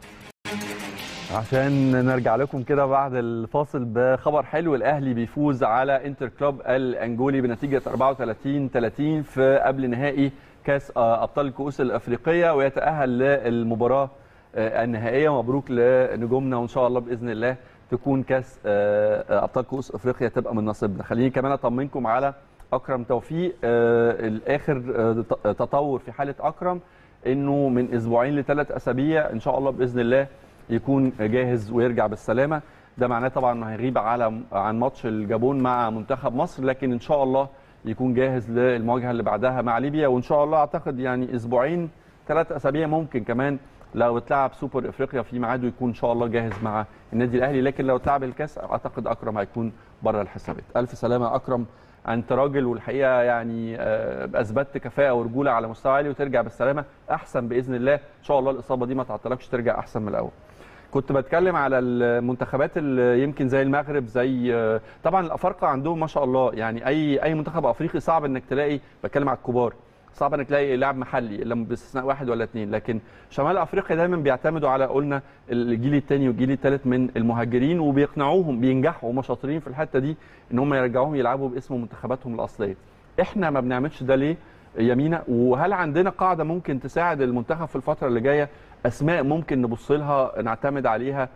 عشان نرجع لكم كده بعد الفاصل بخبر حلو الاهلي بيفوز على انتر كلوب الانجولي بنتيجه 34 30 في قبل نهائي كاس آه، ابطال الكؤوس الافريقيه ويتاهل للمباراه آه، النهائيه مبروك لنجومنا وان شاء الله باذن الله تكون كاس آه، آه، ابطال كؤوس افريقيا تبقى من نصيبنا خليني كمان اطمنكم على اكرم توفيق آه، الاخر آه، ت- تطور في حاله اكرم انه من اسبوعين لثلاث اسابيع ان شاء الله باذن الله يكون جاهز ويرجع بالسلامه ده معناه طبعا انه هيغيب على عن ماتش الجابون مع منتخب مصر لكن ان شاء الله يكون جاهز للمواجهه اللي بعدها مع ليبيا وان شاء الله اعتقد يعني اسبوعين ثلاث اسابيع ممكن كمان لو اتلعب سوبر افريقيا في ميعاده يكون ان شاء الله جاهز مع النادي الاهلي لكن لو اتلعب الكاس اعتقد اكرم هيكون بره الحسابات الف سلامه يا اكرم انت راجل والحقيقه يعني آه، اثبتت كفاءه ورجوله على مستوى عالي وترجع بالسلامه احسن باذن الله ان شاء الله الاصابه دي ما تعطلكش ترجع احسن من الاول كنت بتكلم على المنتخبات اللي يمكن زي المغرب زي طبعا الافارقه عندهم ما شاء الله يعني اي اي منتخب افريقي صعب انك تلاقي بتكلم على الكبار صعب انك تلاقي لاعب محلي الا باستثناء واحد ولا اثنين لكن شمال افريقيا دايما بيعتمدوا على قلنا الجيل الثاني والجيل الثالث من المهاجرين وبيقنعوهم بينجحوا هم شاطرين في الحته دي ان هم يرجعوهم يلعبوا باسم منتخباتهم الاصليه احنا ما بنعملش ده ليه يمينة وهل عندنا قاعده ممكن تساعد المنتخب في الفتره اللي جايه اسماء ممكن نبص لها نعتمد عليها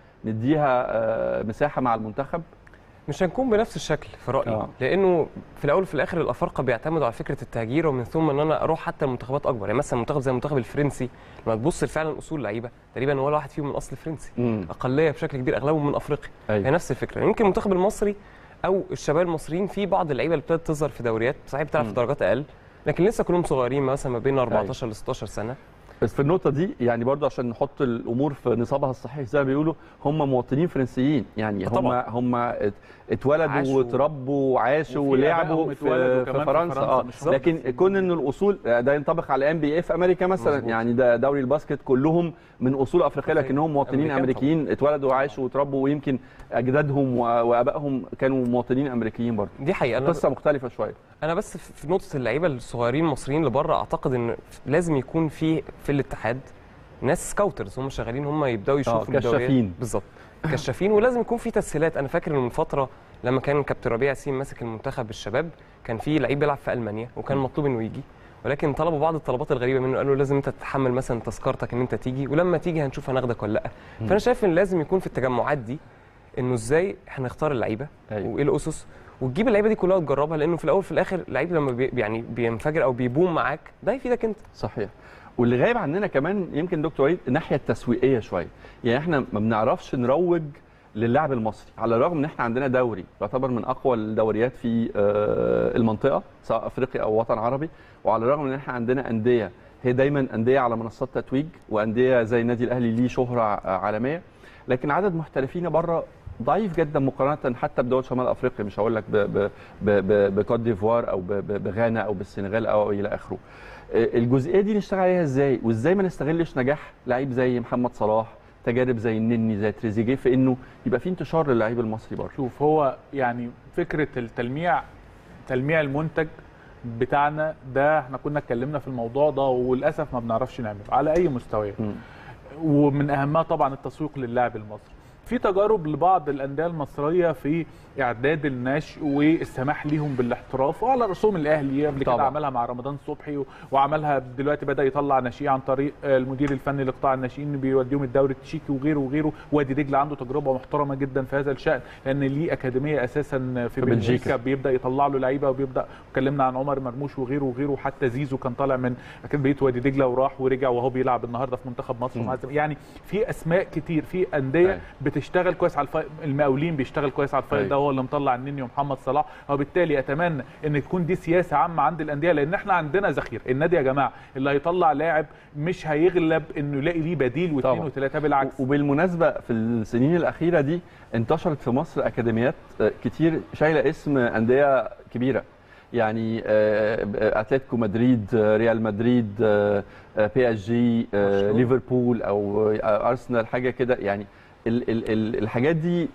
نديها مساحه مع المنتخب
مش هنكون بنفس الشكل في رايي
آه.
لانه في الاول وفي الاخر الافارقه بيعتمدوا على فكره التهجير ومن ثم ان انا اروح حتى لمنتخبات اكبر يعني مثلا منتخب زي المنتخب الفرنسي لما تبص فعلا اصول لعيبه تقريبا ولا واحد فيهم من اصل فرنسي
مم.
اقليه بشكل كبير اغلبهم من افريقيا
أيوة.
هي نفس الفكره يمكن المنتخب المصري او الشباب المصريين في بعض اللعيبه اللي ابتدت تظهر في دوريات صحيح بتلعب في
مم.
درجات اقل لكن لسه كلهم صغيرين مثلا ما بين 14 ل 16 سنه
بس في النقطة دي يعني برضه عشان نحط الأمور في نصابها الصحيح زي ما بيقولوا هم مواطنين فرنسيين يعني هم
طبعا.
هم ات- اتولدوا
عاشوا.
واتربوا وعاشوا
وفي
ولعبوا
آبائهم
في,
اتولدوا
في
كمان في
فرنسا
فرنسا،
اه
مش هم
لكن كون ان الاصول ده ينطبق على ام بي اي في امريكا مثلا
مظبوط.
يعني ده دوري الباسكت كلهم من اصول افريقيه
أفريقيا.
لكنهم مواطنين
أمريكان
امريكيين اتولدوا وعاشوا واتربوا ويمكن اجدادهم و- وابائهم كانوا مواطنين امريكيين برضه
دي حقيقه انا
قصه مختلفه شويه
انا بس في في نقطه اللعيبه الصغيرين المصريين اللي بره اعتقد ان لازم يكون في في الاتحاد ناس سكاوترز هم شغالين هم يبداوا يشوفوا
كشافين.
الدوريات. بالظبط كشافين ولازم يكون في تسهيلات انا فاكر إن من فتره لما كان كابتن ربيع ياسين ماسك المنتخب الشباب كان في لعيب بيلعب في المانيا وكان مطلوب انه يجي ولكن طلبوا بعض الطلبات الغريبه منه قالوا لازم انت تتحمل مثلا تذكرتك ان انت تيجي ولما تيجي هنشوف هناخدك ولا لا فانا شايف ان لازم يكون في التجمعات دي انه ازاي هنختار اللعيبه
أيوة.
وايه الاسس وتجيب اللعيبه دي كلها وتجربها لانه في الاول وفي الاخر اللعيب لما بي يعني بينفجر او بيبوم معاك ده هيفيدك انت
صحيح واللي غايب عننا كمان يمكن دكتور وليد الناحيه التسويقيه شويه يعني احنا ما بنعرفش نروج للاعب المصري على الرغم ان احنا عندنا دوري يعتبر من اقوى الدوريات في آه، المنطقه سواء افريقيا او وطن عربي وعلى الرغم ان احنا عندنا انديه هي دايما انديه على منصات تتويج وانديه زي النادي الاهلي ليه شهره ع- عالميه لكن عدد محترفين بره ضعيف جدا مقارنه حتى بدول شمال افريقيا مش هقول لك ب- ب- ب- ب- بكوت ديفوار او ب- ب- بغانا او بالسنغال او الى اخره الجزئيه دي نشتغل عليها ازاي وازاي ما نستغلش نجاح لعيب زي محمد صلاح تجارب زي النني زي تريزيجيه في انه يبقى في انتشار للعيب المصري برضه
شوف هو يعني فكره التلميع تلميع المنتج بتاعنا ده احنا كنا اتكلمنا في الموضوع ده وللاسف ما بنعرفش نعمله على اي مستويات
مم.
ومن اهمها طبعا التسويق للاعب المصري في تجارب لبعض الانديه المصريه في اعداد النشء والسماح ليهم بالاحتراف وعلى رسوم الاهلي قبل كده
طبعا.
عملها مع رمضان صبحي و- وعملها دلوقتي بدا يطلع ناشئين عن طريق المدير الفني لقطاع الناشئين بيوديهم الدوري التشيكي وغيره وغيره وادي دجله عنده تجربه محترمه جدا في هذا الشان لان ليه اكاديميه اساسا في,
في بلجيكا.
بلجيكا بيبدا يطلع له لعيبه وبيبدا اتكلمنا عن عمر مرموش وغيره وغيره حتى زيزو كان طالع من كان بيت وادي دجله وراح ورجع وهو بيلعب النهارده في منتخب مصر
مم.
ومع الزمالك. يعني في اسماء كتير في انديه
أيوة.
بتشتغل كويس على الفايل المقاولين بيشتغل كويس على الفايل
أيوة.
ده هو اللي مطلع النني ومحمد صلاح وبالتالي اتمنى ان تكون دي سياسه عامه عند الانديه لان احنا عندنا ذخيره النادي يا جماعه اللي هيطلع لاعب مش هيغلب انه يلاقي ليه بديل واثنين
طبعا.
وثلاثه بالعكس
وبالمناسبه في السنين الاخيره دي انتشرت في مصر اكاديميات آه، كتير شايله اسم انديه كبيره يعني آه، اتلتيكو مدريد آه، ريال مدريد آه، آه، بي اس جي آه،
برشلونة.
ليفربول او آه، ارسنال حاجه كده يعني ال ال ال الحاجات دي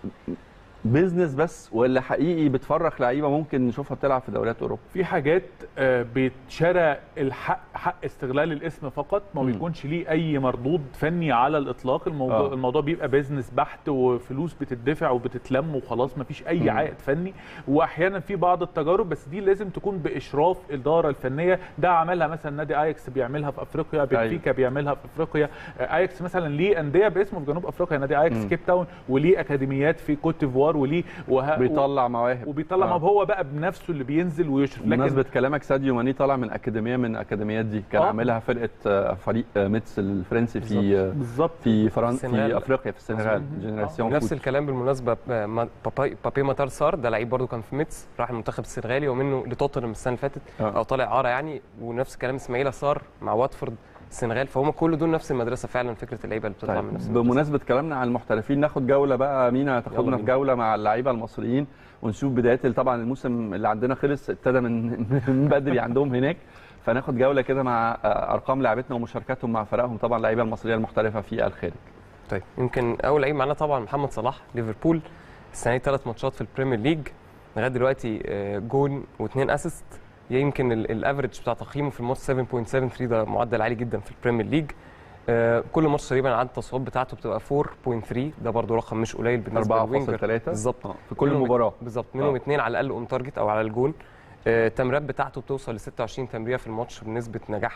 بيزنس بس ولا حقيقي بتفرخ لعيبه ممكن نشوفها بتلعب في دوريات اوروبا
في حاجات آه، بيتشرى الحق حق استغلال الاسم فقط ما
مم.
بيكونش ليه اي مردود فني على الاطلاق الموضوع
آه.
آه. الموضوع بيبقى بيزنس بحت وفلوس بتدفع وبتتلم وخلاص ما فيش اي
مم.
عائد فني واحيانا في بعض التجارب بس دي لازم تكون باشراف الاداره الفنيه ده عملها مثلا نادي اياكس بيعملها في افريقيا بنفيكا بيعملها في افريقيا آه، اياكس مثلا ليه انديه باسمه في جنوب افريقيا نادي اياكس
مم.
كيب تاون وليه اكاديميات في كوت ديفوار وليه وه...
بيطلع مواهب
وبيطلع
آه.
ما هو بقى بنفسه اللي بينزل ويشرف
بمناسبة كلامك ساديو ماني طالع من أكاديمية من الأكاديميات دي كان
آه.
عاملها فرقة آه، فريق آه، ميتس الفرنسي في آه،
بالظبط
في فرنسا
السنغال.
في أفريقيا في السنغال
مظبوط.
جنراسيون
نفس
فوت.
الكلام بالمناسبه ب- ما- باباي بابي ماتار سار ده لعيب برضه كان في ميتس راح المنتخب السنغالي ومنه لتوتنهام السنه اللي فاتت
آه.
او طالع اعاره يعني ونفس الكلام اسماعيل سار مع واتفورد السنغال فهم كل دول نفس المدرسه فعلا فكره اللعيبه اللي بتطلع
طيب
من نفس المدرسه
بمناسبة كلامنا عن المحترفين ناخد جولة بقى مينا تاخدنا
يلا
في
بينا.
جولة مع اللعيبة المصريين ونشوف بدايات طبعا الموسم اللي عندنا خلص ابتدى من من بدري عندهم هناك فناخد جولة كده مع آه، أرقام لعبتنا ومشاركاتهم مع فرقهم طبعا اللعيبة المصرية المحترفة في الخارج
طيب يمكن اول لعيب معانا طبعا محمد صلاح ليفربول السنه دي ثلاث ماتشات في البريمير ليج لغايه دلوقتي آه، جون واثنين اسيست يمكن ال- الافرج بتاع تقييمه في الماتش 7.73 ده معدل عالي جدا في البريمير ليج آه، كل ماتش تقريبا عدد التصويت بتاعته بتبقى 4.3 ده برضو رقم مش قليل بالنسبه للوينجر
4.3
بالظبط
آه، في كل
منهم-
مباراه
بالظبط منهم
آه.
اثنين على الاقل اون تارجت او على الجون آه، التمريرات بتاعته بتوصل ل 26 تمريره في الماتش بنسبه نجاح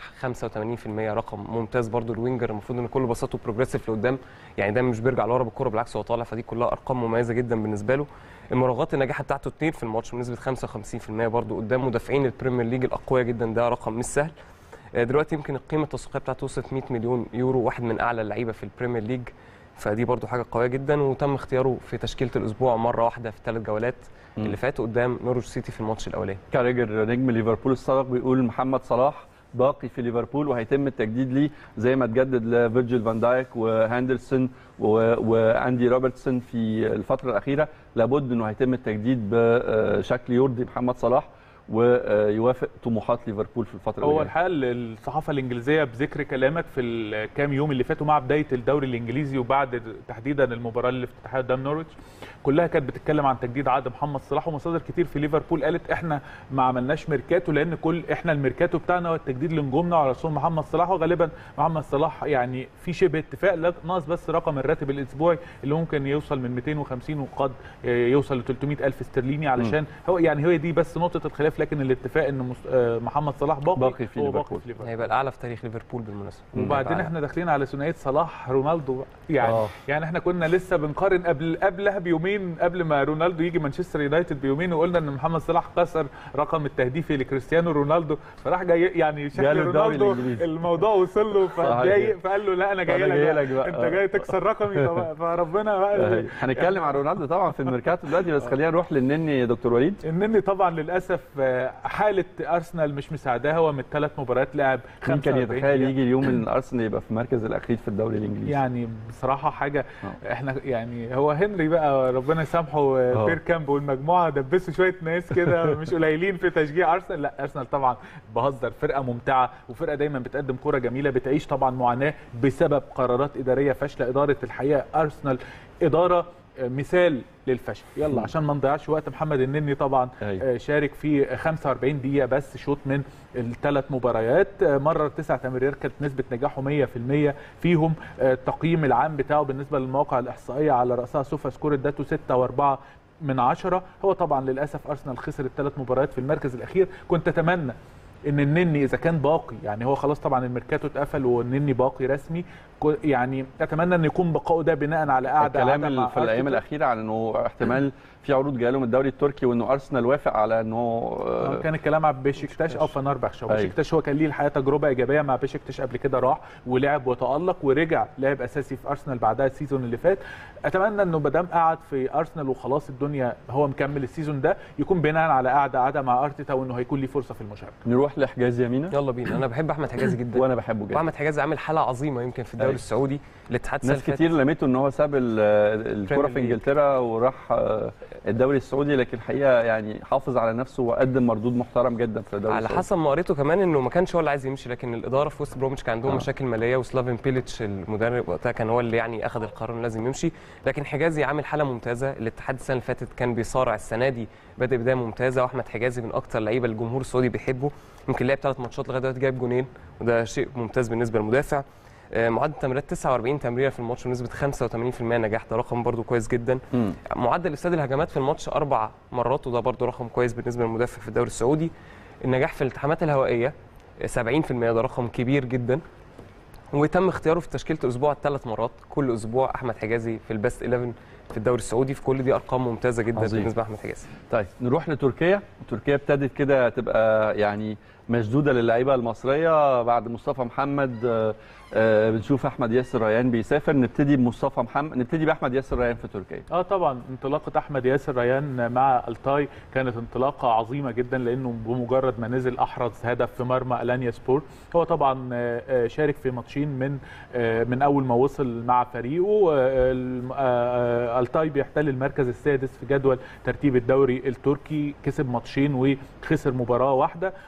85% رقم ممتاز برضو الوينجر المفروض ان كل بساطته بروجريسيف لقدام يعني دايما مش بيرجع لورا بالكره بالعكس هو طالع فدي كلها ارقام مميزه جدا بالنسبه له المراوغات الناجحه بتاعته اثنين في الماتش بنسبه 55% برضو قدام مدافعين البريمير ليج الاقوياء جدا ده رقم مش سهل آه، دلوقتي يمكن القيمه التسويقيه بتاعته وصلت 100 مليون يورو واحد من اعلى اللعيبه في البريمير ليج فدي برضو حاجه قويه جدا وتم اختياره في تشكيله الاسبوع مره واحده في الثلاث جولات
مم.
اللي فاتوا قدام نورويتش سيتي في الماتش الاولاني
كاريجر نجم ليفربول السابق بيقول محمد صلاح باقي في ليفربول وهيتم التجديد ليه زي ما تجدد لفيرجيل فان دايك وهاندرسون و- واندي روبرتسون في الفتره الاخيره لابد انه هيتم التجديد بشكل يرضي محمد صلاح ويوافق طموحات ليفربول في الفتره
هو
اللي
الحقيقه الصحافه الانجليزيه بذكر كلامك في الكام يوم اللي فاتوا مع بدايه الدوري الانجليزي وبعد تحديدا المباراه الافتتاحيه قدام نورويتش كلها كانت بتتكلم عن تجديد عقد محمد صلاح ومصادر كتير في ليفربول قالت احنا ما عملناش ميركاتو لان كل احنا الميركاتو بتاعنا هو التجديد لنجومنا وعلى رسول محمد صلاح وغالبا محمد صلاح يعني في شبه اتفاق لا- ناقص بس رقم الراتب الاسبوعي اللي ممكن يوصل من 250 وقد يوصل ل 300 الف استرليني علشان هو يعني هي دي بس نقطه الخلاف لكن الاتفاق ان مس- آه، محمد صلاح باقي,
باقي في
هو
ليفربول.
باقي في ليفربول
هيبقى الاعلى في تاريخ ليفربول بالمناسبه
وبعدين
هيبقى
احنا داخلين على ثنائيه صلاح رونالدو بقى. يعني
آه.
يعني احنا كنا لسه بنقارن قبل قبلها بيومين قبل ما رونالدو يجي مانشستر يونايتد بيومين وقلنا ان محمد صلاح كسر رقم التهديفي لكريستيانو رونالدو فراح جاي يعني شكل
جاله الدوري
رونالدو
الإنجليزي.
الموضوع وصل له فاتضايق فقال له لا انا جاي
أنا
لك,
جاي
بقى.
لك بقى.
انت
آه.
جاي تكسر رقمي طب- فربنا بقى
هنتكلم عن رونالدو طبعا في الميركاتو دلوقتي بس خلينا نروح للنني يا دكتور وليد
النني طبعا للاسف آه، حاله ارسنال مش مساعداه هو من ثلاث مباريات لعب
مين كان
45
يتخيل
دقيقة.
يجي اليوم ان ارسنال يبقى في المركز الاخير في الدوري الانجليزي
يعني بصراحه حاجه
آه.
احنا يعني هو هنري بقى ربنا يسامحه
آه.
بيركامب والمجموعه دبسوا شويه ناس كده مش قليلين في تشجيع ارسنال لا ارسنال طبعا بهزر فرقه ممتعه وفرقه دايما بتقدم كره جميله بتعيش طبعا معاناه بسبب قرارات اداريه فاشله اداره الحقيقه ارسنال اداره آه، مثال للفشل يلا عشان ما نضيعش وقت محمد النني طبعا
أيوة.
آه، شارك في 45 دقيقه بس شوط من الثلاث مباريات آه، مرر تسع تمريرات كانت نسبه نجاحه 100% فيهم آه، التقييم العام بتاعه بالنسبه للمواقع الاحصائيه على راسها سوفا سكور اداته 6 و4 من عشرة هو طبعا للاسف ارسنال خسر الثلاث مباريات في المركز الاخير كنت اتمنى ان النني اذا كان باقي يعني هو خلاص طبعا الميركاتو اتقفل والنني باقي رسمي كو- يعني اتمنى ان يكون بقائه ده بناء على قعده
الكلام
قعدة مع
اللي في الايام
أرتيتا.
الاخيره عن انه احتمال في عروض جايه له من الدوري التركي وانه ارسنال وافق على انه
آه،
آه،
كان الكلام عن بيشكتاش او فنربخش هو
أيوة.
بيشكتاش هو كان ليه الحقيقه تجربه ايجابيه مع بيشكتاش قبل كده راح ولعب وتالق ورجع لعب اساسي في ارسنال بعدها السيزون اللي فات اتمنى انه ما دام قعد في ارسنال وخلاص الدنيا هو مكمل السيزون ده يكون بناء على قعده قعده مع ارتيتا وانه هيكون ليه فرصه في المشاركه
نروح لحجاز يمينه
يلا بينا انا بحب احمد حجازي جدا
وانا بحبه جدا
واحمد حجازي عامل حاله عظيمه يمكن في الدوري
أيوة.
السعودي الاتحاد السنة
ناس
اللي
كتير
فاتت-
لميته ان هو ساب ال- الكره في
Premier League.
انجلترا وراح آه، الدوري السعودي لكن الحقيقه يعني حافظ على نفسه وقدم مردود محترم جدا في الدوري
على
السعودي
حسب ما قريته كمان انه ما كانش هو اللي عايز يمشي لكن الاداره في وست بروميتش كان عندهم
آه.
مشاكل ماليه وسلافين بيليتش المدرب وقتها كان هو اللي يعني اخذ القرار انه لازم يمشي لكن حجازي عامل حاله ممتازه الاتحاد السنه اللي فاتت كان بيصارع السنه دي بادئ بدايه ممتازه واحمد حجازي من اكثر اللعيبه اللي الجمهور السعودي بيحبه يمكن لعب ثلاث ماتشات لغايه دلوقتي جايب جونين وده شيء ممتاز بالنسبه للمدافع آه، معدل تمريرات 49 تمريره في الماتش ونسبه 85% نجاح ده رقم برده كويس جدا
مم.
معدل افساد الهجمات في الماتش اربع مرات وده برده رقم كويس بالنسبه للمدافع في الدوري السعودي النجاح في الالتحامات الهوائيه 70% ده رقم كبير جدا وتم اختياره في تشكيله الاسبوع ثلاث مرات كل اسبوع احمد حجازي في البيست 11 في الدوري السعودي في كل دي ارقام ممتازه جدا
عظيم.
بالنسبه لاحمد حجازي
طيب نروح لتركيا تركيا ابتدت كده تبقى يعني مشدوده للعيبه المصريه بعد مصطفى محمد آه، آه، بنشوف احمد ياسر ريان بيسافر نبتدي بمصطفى محمد نبتدي باحمد ياسر ريان في تركيا
اه طبعا انطلاقه احمد ياسر ريان مع التاي كانت انطلاقه عظيمه جدا لانه بمجرد ما نزل احرز هدف في مرمى الانيا سبور هو طبعا آه، آه، شارك في ماتشين من آه، من اول ما وصل مع فريقه آه، الم- آه، آه، التاي بيحتل المركز السادس في جدول ترتيب الدوري التركي كسب ماتشين وخسر مباراه واحده هو طبعا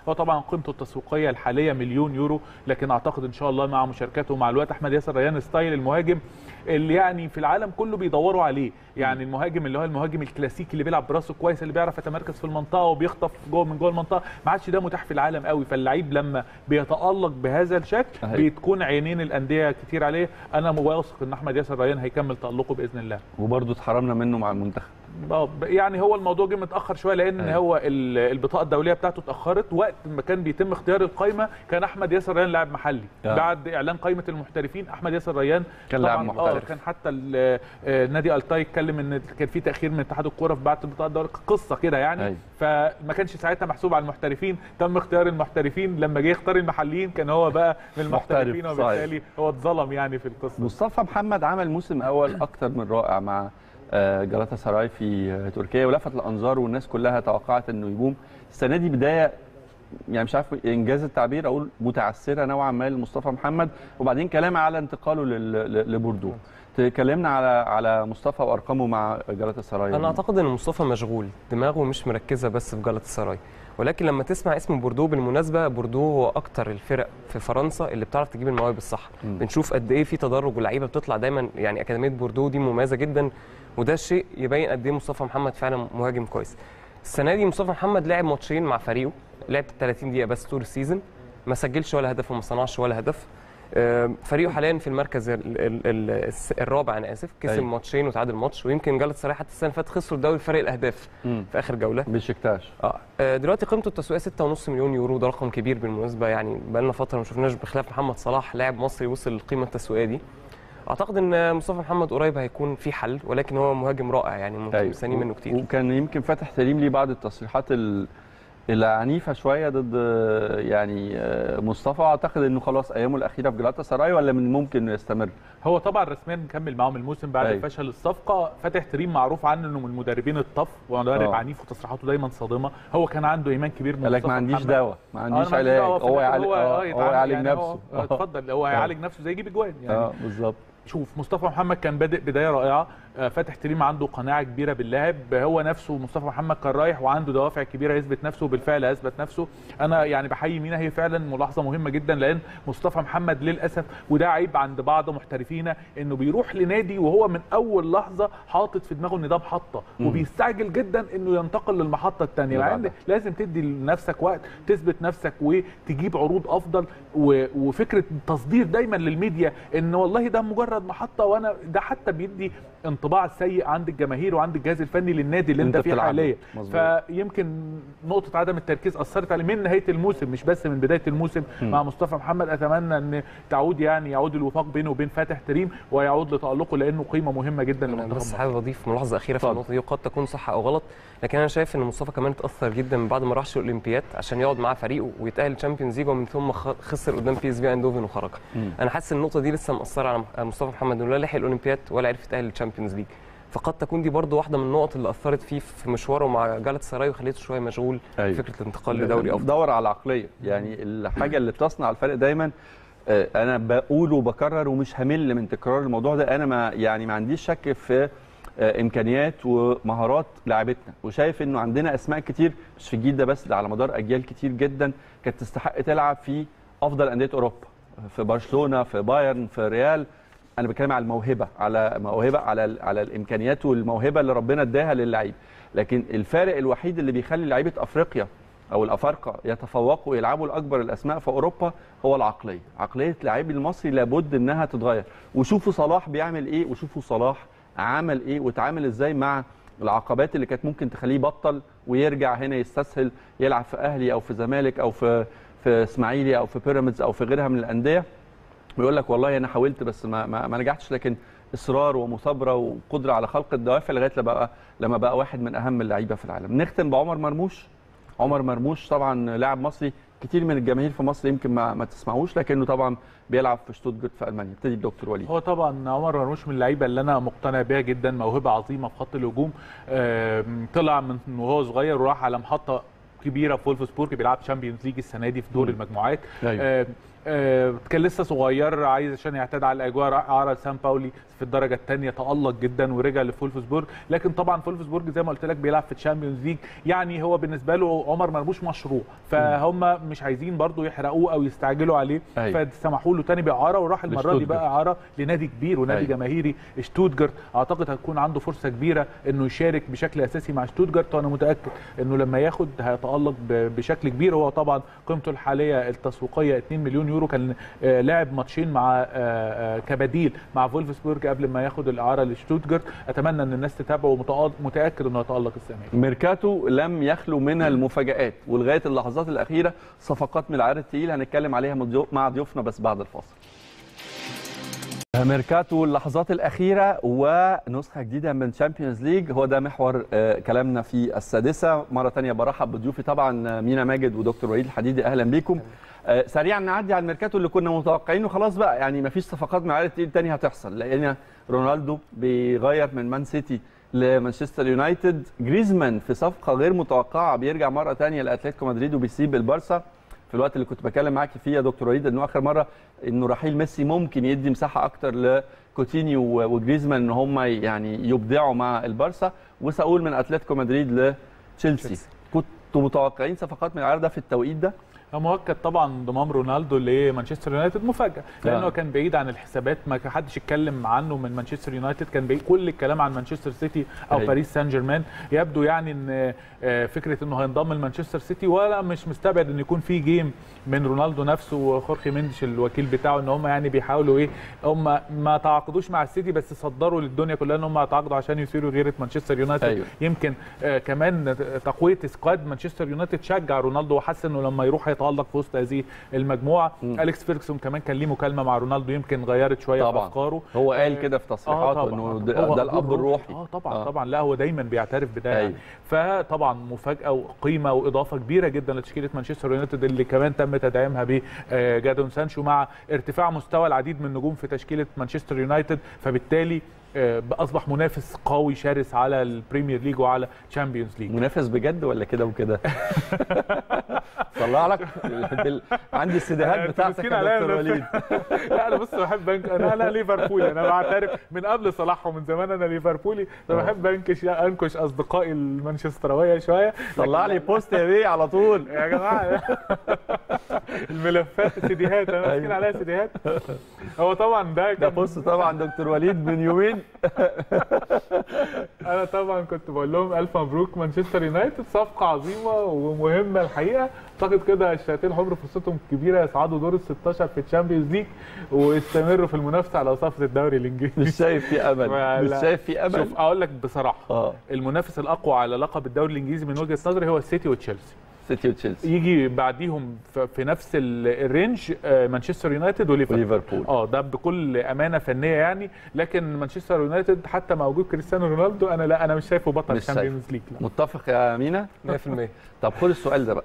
قيمته التسويقيه الحاليه مليون يورو لكن اعتقد ان شاء الله مع مشاركته مع الوقت احمد ياسر ريان ستايل المهاجم اللي يعني في العالم كله بيدوروا عليه يعني المهاجم اللي هو المهاجم الكلاسيكي اللي بيلعب براسه كويس اللي بيعرف يتمركز في المنطقه وبيخطف جوه من جوه المنطقه ما عادش ده متاح في العالم قوي فاللعيب لما بيتالق بهذا الشكل
أهي.
بتكون عينين الانديه كتير عليه انا واثق ان احمد ياسر ريان هيكمل تالقه باذن الله
وبرضه اتحرمنا منه مع المنتخب
آه، يعني هو الموضوع جه متاخر شويه لان
أيوة.
هو ال- البطاقه الدوليه بتاعته اتاخرت وقت ما كان بيتم اختيار القائمه كان احمد ياسر ريان لاعب محلي
آه.
بعد اعلان قائمه المحترفين احمد ياسر ريان
كان
طبعاً،
لاعب
اه
محترف.
كان حتى ال- آه، نادي التاي اتكلم ان كان في تاخير من اتحاد الكوره في بعت البطاقه الدوليه قصه كده يعني
أيوة.
فما كانش ساعتها محسوب على المحترفين تم اختيار المحترفين لما جه يختار المحليين كان هو بقى من المحترفين
محترف،
وبالتالي هو اتظلم يعني في القصه
مصطفى محمد عمل موسم اول اكتر من رائع مع آه، جلاتا سراي في آه، تركيا ولفت الانظار والناس كلها توقعت انه يقوم السنه دي بدايه يعني مش عارف انجاز التعبير اقول متعثره نوعا ما لمصطفى محمد وبعدين كلام على انتقاله لل- ل- لبوردو تكلمنا على على مصطفى وارقامه مع جلاتا سراي
انا اعتقد ان مصطفى مشغول دماغه مش مركزه بس في جلطة سراي ولكن لما تسمع اسم بوردو بالمناسبه بوردو هو اكتر الفرق في فرنسا اللي بتعرف تجيب المواهب الصح
مم.
بنشوف قد ايه في تدرج ولعيبه بتطلع دايما يعني اكاديميه بوردو دي مميزه جدا وده الشيء يبين قد ايه مصطفى محمد فعلا مهاجم كويس السنه دي مصطفى محمد لعب ماتشين مع فريقه لعب 30 دقيقه بس طول السيزون ما سجلش ولا هدف وما صنعش ولا هدف آه، فريقه حاليا في المركز ال- ال- ال- الس- الرابع انا اسف كسب
أيوة.
ماتشين وتعادل ماتش ويمكن جلطة سراي حتى السنه اللي فاتت خسروا الدوري فرق الاهداف
مم.
في اخر جوله
بشكتاش
اه آه، دلوقتي قيمته التسويقيه 6.5 مليون يورو ده رقم كبير بالمناسبه يعني بقالنا فتره ما شفناش بخلاف محمد صلاح لاعب مصري وصل للقيمه التسويقيه دي اعتقد ان مصطفى محمد قريب هيكون في حل ولكن هو مهاجم رائع يعني مستنيين منه كتير
وكان يمكن فاتح سليم ليه بعض التصريحات ال- العنيفه شويه ضد آه، يعني آه، مصطفى اعتقد انه خلاص ايامه الاخيره في جلاتا سراي ولا من ممكن انه يستمر
هو طبعا رسميا مكمل معاهم الموسم بعد
أيوة.
فشل الصفقه فاتح تريم معروف عنه انه من المدربين الطف ومدرب
آه.
عنيف وتصريحاته دايما صادمه هو كان عنده ايمان كبير من
قال لك
مصطفى
ما عنديش
محمد.
دواء ما
آه،
عنديش
أنا ما
علاج
دعوة، في
هو
الآخر
يعالج
هو
آه،
يتعامل
هو يعالج
يعني هو-
نفسه
آه، اتفضل هو هيعالج نفسه زي يجيب اجوان يعني
اه بالظبط
شوف مصطفى محمد كان بادئ بدايه رائعه آه، فاتح تريم عنده قناعه كبيره باللاعب هو نفسه مصطفى محمد كان رايح وعنده دوافع كبيره يثبت نفسه وبالفعل اثبت نفسه انا يعني بحيي مينا هي فعلا ملاحظه مهمه جدا لان مصطفى محمد للاسف وده عيب عند بعض محترفينا انه بيروح لنادي وهو من اول لحظه حاطط في دماغه ان ده محطه
مم.
وبيستعجل جدا انه ينتقل للمحطه الثانيه
اللي
مع ان
بعدها.
لازم تدي لنفسك وقت تثبت نفسك وتجيب عروض افضل و- وفكره تصدير دايما للميديا ان والله ده مجرد محطه وانا ده حتى بيدي انطباع سيء عند الجماهير وعند الجهاز الفني للنادي اللي انت,
أنت
فيه
بتلعب له.
حاليا
مظبوط.
فيمكن نقطه عدم التركيز اثرت عليه من نهايه الموسم مش بس من بدايه الموسم
مم.
مع مصطفى محمد اتمنى ان تعود يعني يعود الوفاق بينه وبين فاتح تريم ويعود لتالقه لانه قيمه مهمه جدا
انا
لمنتخب
بس
مصر.
حابب اضيف ملاحظه اخيره في
اتفضل.
النقطه دي وقد تكون صح او غلط لكن انا شايف ان مصطفى كمان اتاثر جدا من بعد ما راحش الاولمبياد عشان يقعد مع فريقه ويتاهل تشامبيونز ليج ومن ثم خ- خسر قدام بي اس في ايندوفن وخرج
مم.
انا حاسس ان النقطه دي لسه مأثره على على مصطفى محمد انه لا لحق الاولمبياد ولا عرف يتاهل للتشامبيونز ليج فقد تكون دي برضو واحده من النقط اللي اثرت فيه في مشواره مع جالت سراي وخليته شويه مشغول
أيوة.
فكره الانتقال لدوري افضل
دور على العقليه يعني الحاجه اللي بتصنع الفرق دايما آه، انا بقول وبكرر ومش همل من تكرار الموضوع ده انا ما يعني ما عنديش شك في آه، امكانيات ومهارات لاعبتنا وشايف انه عندنا اسماء كتير مش في الجيل ده بس ده على مدار اجيال كتير جدا كانت تستحق تلعب في افضل انديه اوروبا في برشلونه في بايرن في ريال انا بتكلم على الموهبه على موهبه على على الامكانيات والموهبه اللي ربنا اداها للعيب لكن الفارق الوحيد اللي بيخلي لعيبه افريقيا او الافارقه يتفوقوا ويلعبوا لاكبر الاسماء في اوروبا هو العقليه عقليه اللاعب المصري لابد انها تتغير وشوفوا صلاح بيعمل ايه وشوفوا صلاح عمل ايه وتعامل ازاي مع العقبات اللي كانت ممكن تخليه يبطل ويرجع هنا يستسهل يلعب في اهلي او في زمالك او في في اسماعيلي او في بيراميدز او في غيرها من الانديه ويقول لك والله انا حاولت بس ما ما, ما نجحتش لكن اصرار ومثابره وقدره على خلق الدوافع لغايه لما بقى لما بقى واحد من اهم اللعيبه في العالم نختم بعمر مرموش عمر مرموش طبعا لاعب مصري كتير من الجماهير في مصر يمكن ما, ما تسمعوش لكنه طبعا بيلعب في شتوتجارت في المانيا ابتدي بدكتور وليد
هو طبعا عمر مرموش من اللعيبه اللي انا مقتنع بيها جدا موهبه عظيمه في خط الهجوم آم، طلع من وهو صغير وراح على محطه كبيره في وولفسبورج بيلعب تشامبيونز ليج السنه دي في دور
مم.
المجموعات
أيوة.
آم، آه، كان لسه صغير عايز عشان يعتاد على الاجواء راح اعاره سان باولي في الدرجه الثانيه تالق جدا ورجع لفولفسبورج لكن طبعا فولفسبورج زي ما قلت لك بيلعب في الشامبيونز ليج يعني هو بالنسبه له عمر مرموش مشروع فهم مش عايزين برضو يحرقوه او يستعجلوا عليه
أيوة.
فسمحوا له تاني باعاره وراح المره دي
لشتوتجارت.
بقى اعاره لنادي كبير ونادي
أيوة.
جماهيري شتوتجارت اعتقد هتكون عنده فرصه كبيره انه يشارك بشكل اساسي مع شتوتجارت وانا متاكد انه لما ياخد هيتالق ب- بشكل كبير هو طبعا قيمته الحاليه التسويقيه 2 مليون يورو كان آه، لعب ماتشين مع آه، آه، كبديل مع فولفسبورج قبل ما ياخد الاعاره لشتوتجارت اتمنى ان الناس تتابعه ومتاكد انه هيتالق السنه دي
ميركاتو لم يخلو من المفاجآت ولغايه اللحظات الاخيره صفقات من العيار التقيل هنتكلم عليها مع ضيو- مع ضيوفنا بس بعد الفاصل. ميركاتو اللحظات الاخيره ونسخه جديده من تشامبيونز ليج هو ده محور آه، كلامنا في السادسه مره تانية برحب بضيوفي طبعا آه، مينا ماجد ودكتور وليد الحديدي اهلا بيكم آه، سريعا نعدي على الميركاتو اللي كنا متوقعينه خلاص بقى يعني مفيش صفقات من العيار التقيل تاني هتحصل لان رونالدو بيغير من مان سيتي لمانشستر يونايتد جريزمان في صفقه غير متوقعه بيرجع مره تانية لاتلتيكو مدريد وبيسيب البارسا في الوقت اللي كنت بكلم معاك فيه يا دكتور وليد انه اخر مره انه رحيل ميسي ممكن يدي مساحه اكتر لكوتينيو وجريزمان ان هم يعني يبدعوا مع البارسا وساقول من اتلتيكو مدريد لتشيلسي
تشيلسي.
كنتوا متوقعين صفقات من العيار ده في التوقيت ده؟
مؤكد طبعا انضمام رونالدو لمانشستر يونايتد مفاجاه لانه
آه.
كان بعيد عن الحسابات ما كان حدش اتكلم عنه من مانشستر يونايتد كان بعيد كل الكلام عن مانشستر سيتي او
أيوة.
باريس سان جيرمان يبدو يعني ان آه، فكره انه هينضم لمانشستر سيتي ولا مش مستبعد ان يكون في جيم من رونالدو نفسه وخورخي مينديش الوكيل بتاعه ان هم يعني بيحاولوا ايه هم ما تعاقدوش مع السيتي بس صدروا للدنيا كلها ان هم تعاقدوا عشان يثيروا غيره مانشستر يونايتد
أيوة.
يمكن آه، كمان تقويه سكواد مانشستر يونايتد شجع رونالدو وحس انه لما يروح هيتالق في وسط هذه المجموعه
مم.
اليكس فيركسون كمان كان ليه مكالمه مع رونالدو يمكن غيرت شويه في
طبعاً.
افكاره
هو قال
آه،
كده في تصريحاته
طبعاً.
انه
هو
ده, ده الاب
أبوه
الروحي
اه طبعا
آه.
آه. طبعا لا هو دايما بيعترف بده
أيوة.
يعني فطبعا مفاجاه وقيمه واضافه كبيره جدا لتشكيله مانشستر يونايتد اللي كمان تم تدعيمها بجادون سانشو مع ارتفاع مستوى العديد من النجوم في تشكيله مانشستر يونايتد فبالتالي آه، اصبح منافس قوي شرس على البريمير ليج وعلى تشامبيونز ليج
منافس بجد ولا كده وكده؟ طلع لك بال... عندي السيديهات
أنتوا
بتاعتك
مسكين
يا
عليا
دكتور
أنا.
وليد
لا انا بص بحب بنك انا انا ليفربولي انا بعترف من قبل صلاح ومن زمان انا ليفربولي فبحب انكش انكش اصدقائي المانشستراويه شويه
طلع لي بوست يا بيه على طول
يا جماعه الملفات سيديهات انا ماسكين
أيوة.
عليها سيديهات هو طبعا ده
ده
كان
بوست طبعا دكتور وليد من يومين
انا طبعا كنت بقول لهم الف مبروك مانشستر يونايتد صفقه عظيمه ومهمه الحقيقه اعتقد كده الشياطين الحمر فرصتهم كبيره يصعدوا دور ال 16 في الشامبيونز ليج ويستمروا في المنافسه على صفقه الدوري الانجليزي
مش شايف في امل مش
لا.
شايف في امل
شوف اقول لك بصراحه
اه
المنافس الاقوى على لقب الدوري الانجليزي من وجهه نظري هو السيتي وتشيلسي
سيتي وتشيلسي
يجي بعديهم ف- في نفس ال- الرينج آه، مانشستر يونايتد وليفربول
وليفربول
اه ده بكل امانه فنيه يعني لكن مانشستر يونايتد حتى مع وجود كريستيانو رونالدو انا لا انا مش شايفه بطل
مش
الشامبيونز ليج لا
متفق يا مينا
100%
طب خد السؤال ده بقى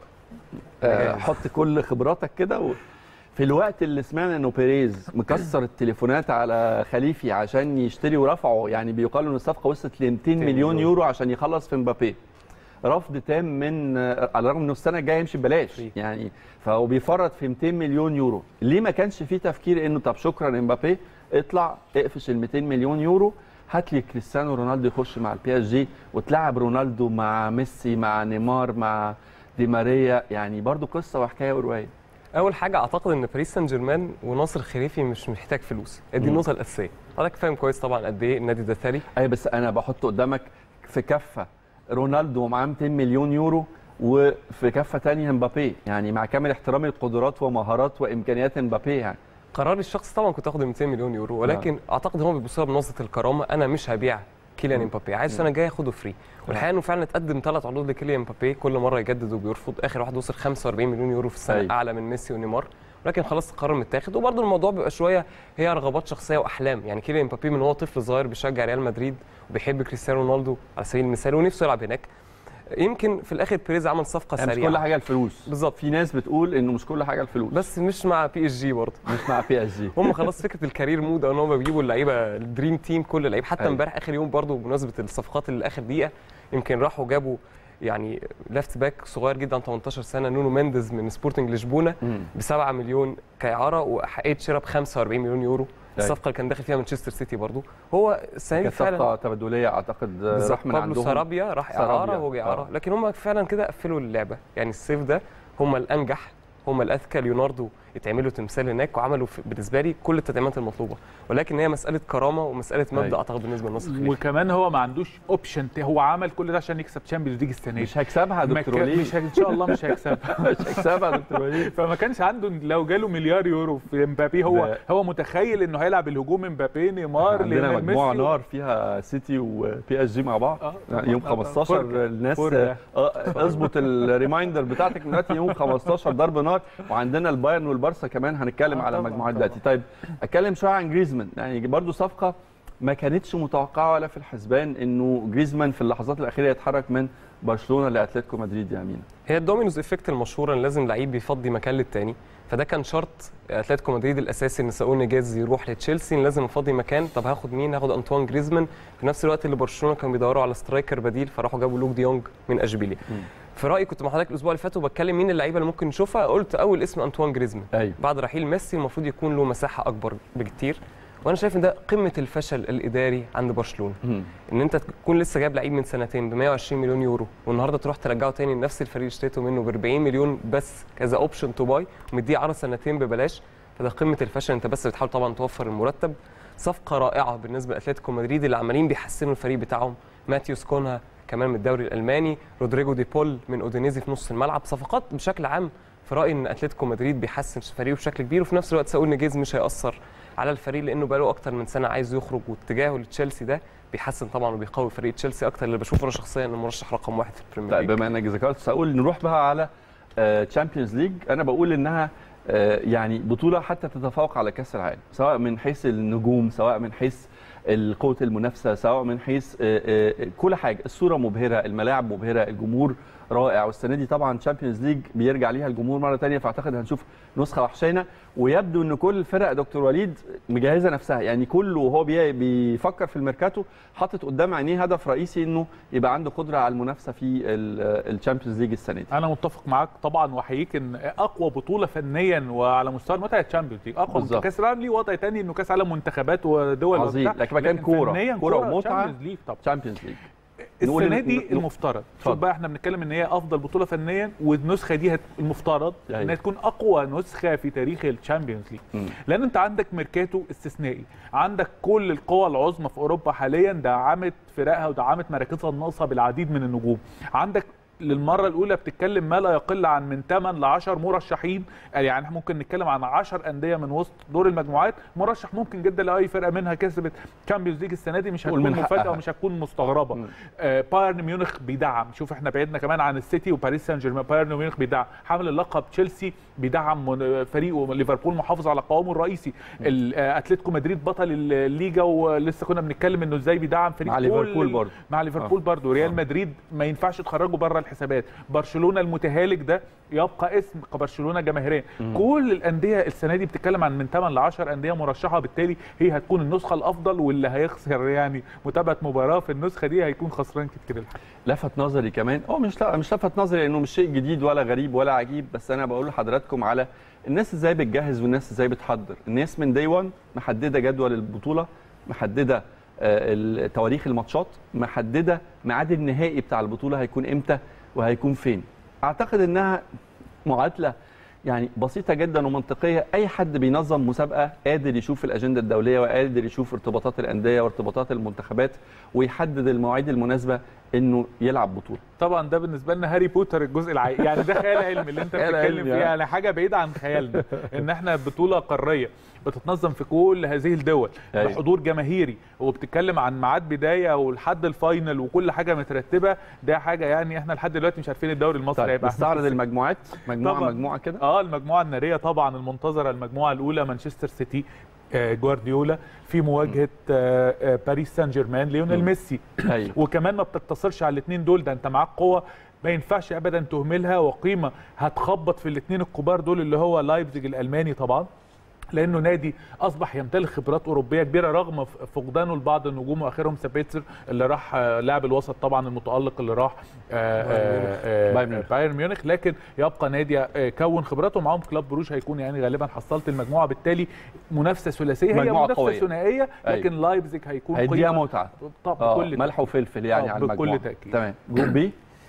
آه
جاهز.
حط كل خبراتك كده و... في الوقت اللي سمعنا انه بيريز مكسر التليفونات على خليفي عشان يشتري ورفعه يعني بيقال ان الصفقه وصلت ل 200 مليون
مليون.
يورو عشان يخلص في مبابي رفض تام من آه، على الرغم انه السنه الجايه يمشي ببلاش
فري.
يعني فهو بيفرط في 200 مليون يورو ليه ما كانش في تفكير انه طب شكرا امبابي اطلع اقفش ال 200 مليون يورو هات لي كريستيانو رونالدو يخش مع البي اس جي وتلعب رونالدو مع ميسي مع نيمار مع دي ماريا يعني برضو قصه وحكايه وروايه
اول حاجه اعتقد ان باريس سان جيرمان وناصر خليفي مش محتاج فلوس دي
مم.
النقطه الاساسيه حضرتك فاهم كويس طبعا قد ايه النادي ده ثري
اي بس انا بحط قدامك في كفه رونالدو ومعاه 200 مليون يورو وفي كفه تانية مبابي يعني مع كامل احترامي لقدرات ومهارات وامكانيات مبابي يعني
قراري الشخصي طبعا كنت اخد 200 مليون يورو ولكن اعتقد هم بيبصوا لها بنظره الكرامه انا مش هبيع كيليان امبابي عايز السنه الجايه اخده فري والحقيقه انه فعلا اتقدم ثلاث عروض لكيليان امبابي كل مره يجدد وبيرفض اخر واحد وصل 45 مليون يورو في السنه
أيوة.
اعلى من ميسي ونيمار ولكن خلاص القرار متاخد وبرده الموضوع بيبقى شويه هي رغبات شخصيه واحلام يعني كيليان امبابي من هو طفل صغير بيشجع ريال مدريد وبيحب كريستيانو رونالدو على سبيل المثال ونفسه يلعب هناك يمكن في الاخر بيريز عمل صفقه
يعني مش
سريعه
كل حاجه الفلوس
بالظبط
في ناس بتقول انه مش كل حاجه الفلوس
بس مش مع بي اس جي برضه
مش مع بي اس جي
هم خلاص فكره الكارير مود او ان هم بيجيبوا اللعيبه الدريم تيم كل اللعيبه حتى
أيوة.
امبارح اخر يوم برضو بمناسبه الصفقات اللي اخر دقيقه يمكن راحوا جابوا يعني ليفت باك صغير جدا 18 سنه نونو مينديز من سبورتنج لشبونه ب 7 مليون كاعاره واحقيه شراء ب 45 مليون يورو الصفقه اللي كان داخل فيها مانشستر سيتي برضو هو السنه دي
كانت
فعلا
صفقه تبادليه اعتقد
بالظبط
راح من
بابلو
عندهم
سارابيا راح
سارابيا،
اعاره وهو اعاره
آه.
لكن هم فعلا كده قفلوا اللعبه يعني الصيف ده هم الانجح هم الاذكى ليوناردو يتعملوا تمثال هناك وعملوا في- بالنسبه لي كل التدعيمات المطلوبه ولكن هي مساله كرامه ومساله مبدا
أيوة.
اعتقد بالنسبه للنصر الخليفي
وكمان هو ما عندوش اوبشن هو عمل كل ده عشان يكسب تشامبيونز ليج السنه دي
مش هيكسبها يا
ما
دكتور
كان-
وليد
مش هي- ان شاء الله مش هيكسبها
مش هيكسبها يا دكتور وليد
فما كانش عنده لو جاله مليار يورو في امبابي هو
ده-
هو متخيل انه هيلعب الهجوم امبابي نيمار
عندنا
ليونيل
مجموعه
ميسي
نار فيها سيتي وبي اس جي مع بعض
آه،
يعني يوم
طبعاً.
15
فرجة.
الناس
فرجة.
اه اظبط الريمايندر بتاعتك من دلوقتي يوم 15 ضرب نار وعندنا البايرن والبارسا كمان هنتكلم
آه،
على
طبعاً،
مجموعات
طبعاً.
دلوقتي طيب اتكلم شويه عن جريزمان يعني برضو صفقه ما كانتش متوقعه ولا في الحسبان انه جريزمان في اللحظات الاخيره يتحرك من برشلونه لاتلتيكو مدريد يا امينه
هي الدومينوز افكت المشهوره ان لازم لعيب يفضي مكان للتاني فده كان شرط اتلتيكو مدريد الاساسي ان ساول نيجاز يروح لتشيلسي إن لازم افضي مكان طب هاخد مين هاخد انطوان جريزمان في نفس الوقت اللي برشلونه كانوا بيدوروا على سترايكر بديل فراحوا جابوا لوك ديونج من اشبيليا في رايي كنت مع حضرتك الاسبوع اللي فات وبتكلم مين اللعيبه اللي ممكن نشوفها قلت اول اسم انطوان جريزمان
ايوه
بعد رحيل ميسي المفروض يكون له مساحه اكبر بكتير وانا شايف ان ده قمه الفشل الاداري عند برشلونه ان انت تكون لسه جايب لعيب من سنتين ب 120 مليون يورو والنهارده تروح ترجعه تاني لنفس الفريق اللي اشتريته منه ب 40 مليون بس كذا اوبشن تو باي ومديه عرض سنتين ببلاش فده قمه الفشل انت بس بتحاول طبعا توفر المرتب صفقه رائعه بالنسبه لاتلتيكو مدريد اللي عمالين بيحسنوا الفريق بتاعهم ماتيوس كونها كمان من الدوري الالماني رودريجو دي بول من اودينيزي في نص الملعب صفقات بشكل عام في رايي ان اتلتيكو مدريد بيحسن فريقه بشكل كبير وفي نفس الوقت ساول نيجيز مش هيأثر على الفريق لانه بقاله اكتر من سنه عايز يخرج واتجاهه لتشيلسي ده بيحسن طبعا وبيقوي فريق تشيلسي اكتر اللي بشوفه انا شخصيا انه مرشح رقم واحد في البريمير
طيب
ليج
بما انك ذكرت ساقول نروح بقى على تشامبيونز ليج انا بقول انها آه، يعني بطوله حتى تتفوق على كاس العالم سواء من حيث النجوم سواء من حيث قوه المنافسه سواء من حيث آه، آه، كل حاجه الصوره مبهره الملاعب مبهره الجمهور رائع والسنه دي طبعا تشامبيونز ليج بيرجع ليها الجمهور مره ثانيه فاعتقد هنشوف نسخه وحشينه ويبدو ان كل الفرق يا دكتور وليد مجهزه نفسها يعني كله وهو بي- بيفكر في الميركاتو حاطط قدام عينيه هدف رئيسي انه يبقى عنده قدره على المنافسه في الشامبيونز ليج السنه دي
انا متفق معاك طبعا واحييك ان اقوى بطوله فنيا وعلى مستوى المتعه الشامبيونز ليج اقوى
بالظبط.
كاس العالم ليه وضع تاني انه كاس عالم منتخبات ودول
عظيم.
وبتاع.
لكن مكان كورة.
فنياً
كورة ومتعة.
Champions League طبعا
تشامبيونز ليج نقول
السنه
إن-
دي
ن-
المفترض شوف
اتفضل.
بقى احنا بنتكلم ان هي افضل بطوله فنيا والنسخه دي هت- المفترض
أيوة.
انها تكون اقوى نسخه في تاريخ الشامبيونز ليج
مم.
لان انت عندك ميركاتو استثنائي عندك كل القوى العظمى في اوروبا حاليا دعمت فرقها ودعمت مراكزها الناقصه بالعديد من النجوم عندك للمره الاولى بتتكلم ما لا يقل عن من 8 ل 10 مرشحين يعني احنا ممكن نتكلم عن 10 انديه من وسط دور المجموعات مرشح ممكن جدا لاي فرقه منها كسبت تشامبيونز ليج السنه دي مش
قول
هتكون
من
مفاجاه
حقها.
ومش هتكون مستغربه
مم.
آه بايرن ميونخ بيدعم شوف احنا بعدنا كمان عن السيتي وباريس سان جيرمان بايرن ميونخ بيدعم حامل اللقب تشيلسي بيدعم من- فريقه ليفربول محافظ على قوامه الرئيسي ال- آه، اتلتيكو مدريد بطل الليجا ولسه كنا بنتكلم انه ازاي بيدعم فريق
مع
كل
ليفربول
ال-
برضه.
مع ليفربول برضه ريال
آه.
مدريد ما ينفعش تخرجه بره الحسابات برشلونه المتهالك ده يبقى اسم كبرشلونه جماهيريا كل الانديه السنه دي بتتكلم عن من 8 ل 10 انديه مرشحه بالتالي هي هتكون النسخه الافضل واللي هيخسر يعني متابعه مباراه في النسخه دي هيكون خسران كتير الحقيقه
لفت نظري كمان هو مش لا مش لفت نظري لانه مش شيء جديد ولا غريب ولا عجيب بس انا بقول لحضراتكم على الناس ازاي بتجهز والناس ازاي بتحضر الناس من داي 1 محدده جدول البطوله محدده آه، ال- تواريخ الماتشات محدده ميعاد النهائي بتاع البطوله هيكون امتى وهيكون فين اعتقد انها معادله يعني بسيطه جدا ومنطقيه اي حد بينظم مسابقه قادر يشوف الاجنده الدوليه وقادر يشوف ارتباطات الانديه وارتباطات المنتخبات ويحدد المواعيد المناسبه انه يلعب بطوله
طبعا ده بالنسبه لنا هاري بوتر الجزء العائلي يعني ده خيال علمي اللي انت
خيال
بتتكلم
علمي،
فيه
آه.
يعني حاجه بعيده عن خيالنا ان احنا بطوله قاريه بتتنظم في كل هذه الدول
أيوة.
بحضور جماهيري وبتتكلم عن ميعاد بدايه ولحد الفاينل وكل حاجه مترتبه ده حاجه يعني احنا لحد دلوقتي مش عارفين الدوري المصري
طيب
هيبقى
نستعرض
أحسن.
المجموعات مجموعه
طبعاً.
مجموعه كده
اه المجموعه الناريه طبعا المنتظره المجموعه الاولى مانشستر سيتي آه، جوارديولا في مواجهه آه، آه، باريس سان جيرمان ليونيل
مم.
ميسي
ايوه
وكمان ما بتقتصرش على الاثنين دول ده انت معاك قوه ما ينفعش ابدا تهملها وقيمه هتخبط في الاثنين الكبار دول اللي هو لايبزيج الالماني طبعا لانه نادي اصبح يمتلك خبرات اوروبيه كبيره رغم ف- فقدانه لبعض النجوم واخرهم سابيتسر اللي راح آه، لاعب الوسط طبعا المتالق اللي راح آه، آه، آه،
بايرن ميونخ.
بايرن ميونخ لكن يبقى نادي آه، كون خبراته معاهم كلاب بروج هيكون يعني غالبا حصلت المجموعه بالتالي منافسه ثلاثيه هي
مجموعة
منافسه
قوية.
ثنائيه لكن لايبزيج هيكون
هيديها
قيمة
متعه
طب
اه
بكل
ملح وفلفل يعني
آه،
على
بكل
المجموعه
تأكيد.
تمام جروب بي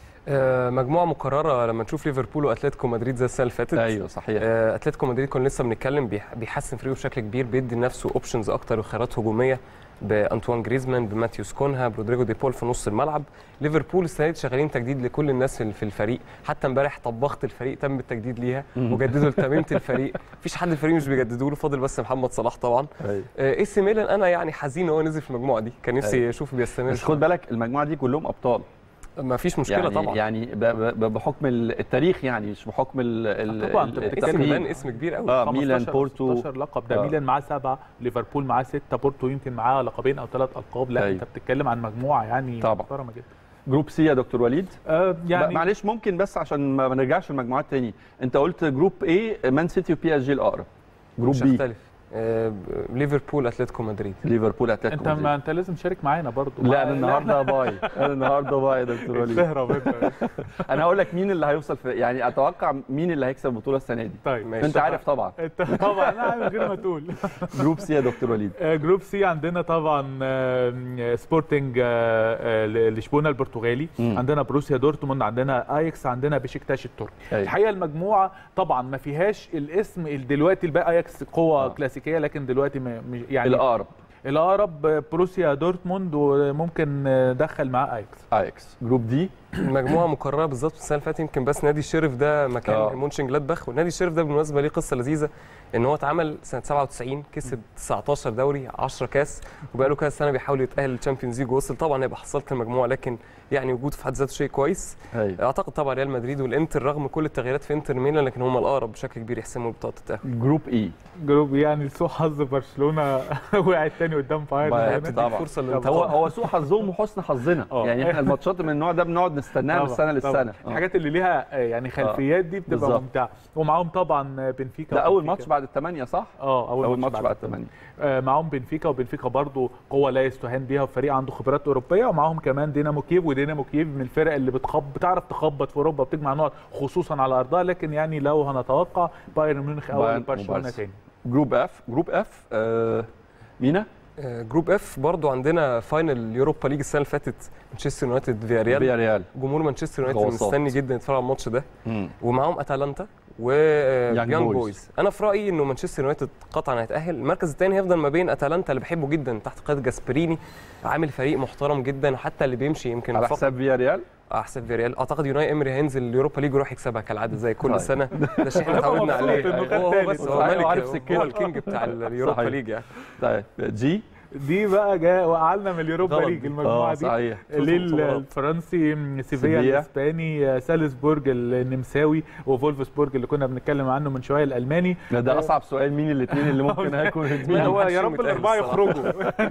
آه، مجموعه مكرره لما نشوف ليفربول واتلتيكو مدريد زي السنه اللي فاتت
ايوه صحيح
آه، اتلتيكو مدريد كنا لسه بنتكلم بيح- بيحسن فريقه بشكل كبير بيدي لنفسه اوبشنز اكتر وخيارات هجوميه بانطوان جريزمان بماتيوس كونها برودريجو دي بول في نص الملعب ليفربول السنه دي شغالين تجديد لكل الناس اللي في الفريق حتى امبارح طبخت الفريق تم التجديد ليها
مم.
وجددوا لتميمه الفريق مفيش حد الفريق مش بيجددوا له فاضل بس محمد صلاح طبعا
أيوة.
اي سي ميلان انا يعني حزين ان هو نزل في المجموعه دي كان نفسي
أيوة.
اشوفه بيستمر
بس خد بالك المجموعه دي كلهم ابطال
ما فيش مشكله
يعني
طبعا
يعني ب- ب- بحكم التاريخ يعني مش بحكم ال- ال-
طبعاً، أنت
ال-
بتتكلم
اسم
الترتيب.
ميلان اسم كبير قوي
اه
15
ميلان
أو
بورتو
16 لقب ده
آه.
ميلان معاه سبعه ليفربول معاه سته بورتو يمكن معاه لقبين او ثلاث القاب لا
أيوة.
انت بتتكلم عن مجموعه يعني
طبعاً.
محترمه جدا
جروب سي يا دكتور وليد
آه
يعني
يعني
معلش ممكن بس عشان ما ما نرجعش المجموعات تاني انت قلت جروب ايه مان سيتي وبي اس جي الاقرب جروب
مش
بي
هختلف آه، ليفربول اتلتيكو مدريد
ليفربول اتلتيكو
انت ما انت لازم تشارك معانا برضو
لا انا النهارده باي انا النهارده باي يا دكتور وليد
تهرب انت
انا هقول لك مين اللي هيوصل في يعني اتوقع مين اللي هيكسب البطوله السنه دي
طيب
ماشي.
انت عارف طبعا
انت طبعا انا من غير ما تقول
جروب سي يا دكتور وليد
آه، جروب سي عندنا طبعا آه، سبورتنج آه، آه، لشبونه البرتغالي
مم.
عندنا بروسيا دورتموند عندنا اياكس عندنا بشكتاش التركي
أيوة.
الحقيقه المجموعه طبعا ما فيهاش الاسم ال- دلوقتي الباقي اياكس قوه
آه.
كلاسيكيه لكن دلوقتي ما- مش- يعني
الاقرب
الاقرب آه، بروسيا دورتموند وممكن آه، دخل معاه اياكس
اياكس جروب دي
مجموعه مكرره بالظبط السنه اللي فاتت يمكن بس نادي الشرف ده
آه.
مكان مونشن جلادباخ ونادي الشرف ده بالمناسبه ليه قصه لذيذه ان هو اتعمل سنه 97 كسب 19 دوري 10 كاس وبقى له كذا سنه بيحاول يتاهل للتشامبيونز ليج ووصل طبعا هيبقى حصلت المجموعه لكن يعني وجوده في حد ذاته شيء كويس
ايوه
اعتقد طبعا ريال مدريد والانتر رغم كل التغييرات في انتر ميلان لكن هم الاقرب بشكل كبير يحسموا بطاقه التاهل
جروب اي
جروب يعني لسوء حظ برشلونه وقعت تاني قدام بايرن
بايرن
ميونخ.
بتديك
طبعاً.
فرصه
هو
للانتقام
هو سوء حظهم وحسن حظنا
آه.
يعني احنا الماتشات من النوع ده بنقعد نستناها من
طبعاً،
السنه
طبعاً.
للسنه آه.
الحاجات اللي ليها آه، يعني خلفيات دي بتبقى
بالظبط.
ممتعه ومعاهم طبعا بنفيكا
ده اول
وبنفيكا.
ماتش بعد الثمانيه صح؟
اه اول,
اول ماتش بعد الثمانيه
آه، معاهم بنفيكا وبنفيكا برضو قوه لا يستهان بيها وفريق عنده خبرات اوروبيه ومعاهم كمان دينامو كييف ودينامو كييف من الفرق اللي بتخب بتعرف تخبط في اوروبا بتجمع نقط خصوصا على ارضها لكن يعني لو هنتوقع بايرن ميونخ اول
بايرن
وبرشلونه
وبارسا.
تاني
جروب اف جروب اف آه مينا
آه، جروب اف برضو عندنا فاينل يوروبا ليج السنه اللي فاتت مانشستر يونايتد فيا ريال
فيا ريال
جمهور مانشستر يونايتد
غواصات.
مستني جدا يتفرج على الماتش ده
مم.
ومعاهم اتلانتا
يانج
ويانج
بويز.
بويز انا في رايي انه مانشستر يونايتد قطعا هيتاهل المركز الثاني هيفضل ما بين اتلانتا اللي بحبه جدا تحت قياده جاسبريني عامل فريق محترم جدا وحتى اللي بيمشي يمكن
على
فقط-
حساب فيا ريال
احسن في ريال اعتقد يوناي امري هينزل اليوروبا ليج ويروح يكسبها كالعاده زي كل
طيب.
سنه ده شيء احنا اتعودنا
مبسوط
عليه
إنه خد
هو هو
تاني.
بس هو
صحيح،
ملك
وعارف
هو
سكته.
الكينج بتاع اليوروبا
صحيح.
ليج يعني
طيب جي
دي بقى جاء وقعنا من اليوروبا
غلط
ليج
دي.
المجموعه
اه
دي
صحيح
ليل
بطولات.
الفرنسي سيفيا
سيفيا.
الاسباني سالزبورج النمساوي وفولفسبورج اللي كنا بنتكلم عنه من شويه الالماني
ده, ده اصعب سؤال مين الاثنين اللي ممكن هيكون
لا
مين
هو
محدش
يا
فيهم
رب
يتأهل
الاربعه
الصراحة.
يخرجوا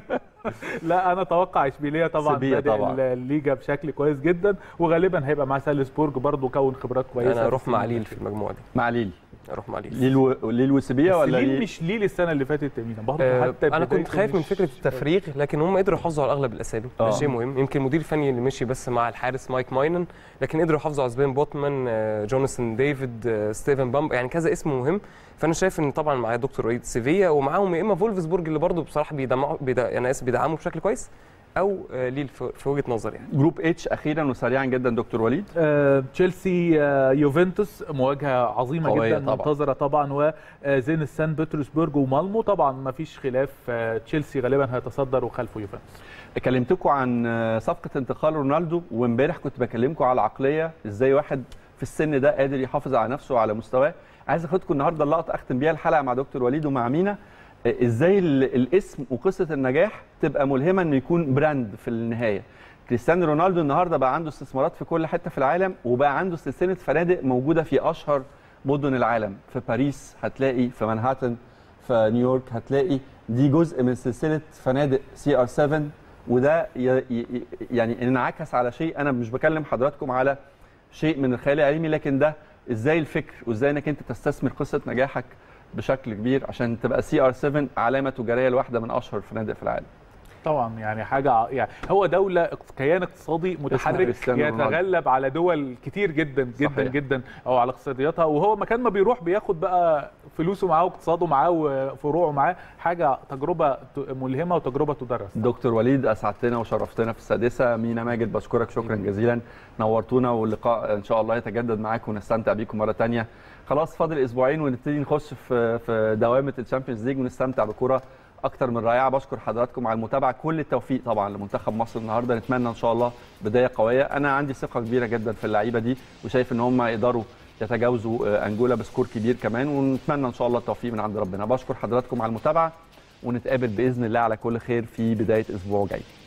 لا انا اتوقع اشبيليه طبعا
سيفيا
بادئ
طبعاً.
الليجا بشكل كويس جدا وغالبا هيبقى مع سالزبورج برضه كون خبرات كويسه
انا اروح
في
مع
السنين
ليل في المجموعه دي
مع ليل
اروح مع ليل
ليل و... ليل وسيبيا
بس
ولا
ليل
ليل
مش ليل السنه اللي فاتت تمينا برضه
آه،
حتى
انا كنت
بدايته
خايف من
مش-
فكره التفريغ لكن هم قدروا يحافظوا على اغلب الاسامي ده
آه.
شيء مهم يمكن المدير الفني اللي مشي بس مع الحارس مايك ماينن لكن قدروا يحافظوا على سبين بوتمان آه، جوناثان ديفيد آه، ستيفن بامب يعني كذا اسم مهم فانا شايف ان طبعا معايا دكتور رئيس سيفيا ومعاهم يا اما فولفسبورج اللي برضه بصراحه بيدعموا بيدع... يعني اسف بيدعموا بشكل كويس او آه، ليل في في وجهه نظري يعني
جروب اتش اخيرا وسريعا جدا دكتور وليد
آه، تشيلسي آه، يوفنتوس مواجهه عظيمه
قوية
جدا
طبعاً.
منتظره طبعا وزين السان بطرسبرج ومالمو طبعا ما فيش خلاف آه، تشيلسي غالبا هيتصدر وخلفه يوفنتوس
كلمتكم عن آه، صفقه انتقال رونالدو وامبارح كنت بكلمكم على العقليه ازاي واحد في السن ده قادر يحافظ على نفسه وعلى مستواه عايز اخدكم النهارده اللقطه اختم بيها الحلقه مع دكتور وليد ومع مينا آه، ازاي ال- الاسم وقصه النجاح تبقى ملهمه انه يكون براند في النهايه كريستيانو رونالدو النهارده بقى عنده استثمارات في كل حته في العالم وبقى عنده سلسله فنادق موجوده في اشهر مدن العالم في باريس هتلاقي في مانهاتن في نيويورك هتلاقي دي جزء من سلسله فنادق سي ار 7 وده ي- ي- يعني انعكس على شيء انا مش بكلم حضراتكم على شيء من الخيال العلمي لكن ده ازاي الفكر وازاي انك انت تستثمر قصه نجاحك بشكل كبير عشان تبقى سي ار 7 علامه تجاريه لواحده من اشهر الفنادق في العالم
طبعا يعني حاجه ع- يعني هو دوله كيان اقتصادي متحرك
كريستيانو رونالدو.
يتغلب على دول كتير جدا جدا
صحيح.
جدا او على اقتصادياتها وهو مكان ما بيروح بياخد بقى فلوسه معاه واقتصاده معاه وفروعه معاه حاجه تجربه ت- ملهمه وتجربه تدرس
دكتور وليد اسعدتنا وشرفتنا في السادسه مينا ماجد بشكرك شكرا جزيلا نورتونا واللقاء ان شاء الله يتجدد معاكم ونستمتع بيكم مره تانية خلاص فاضل اسبوعين ونبتدي نخش في في دوامه الشامبيونز ليج ونستمتع بكره اكتر من رائعه بشكر حضراتكم على المتابعه كل التوفيق طبعا لمنتخب مصر النهارده نتمنى ان شاء الله بدايه قويه انا عندي ثقه كبيره جدا في اللعيبه دي وشايف ان هم يقدروا يتجاوزوا آه، انجولا بسكور كبير كمان ونتمنى ان شاء الله التوفيق من عند ربنا بشكر حضراتكم على المتابعه ونتقابل باذن الله على كل خير في بدايه اسبوع جاي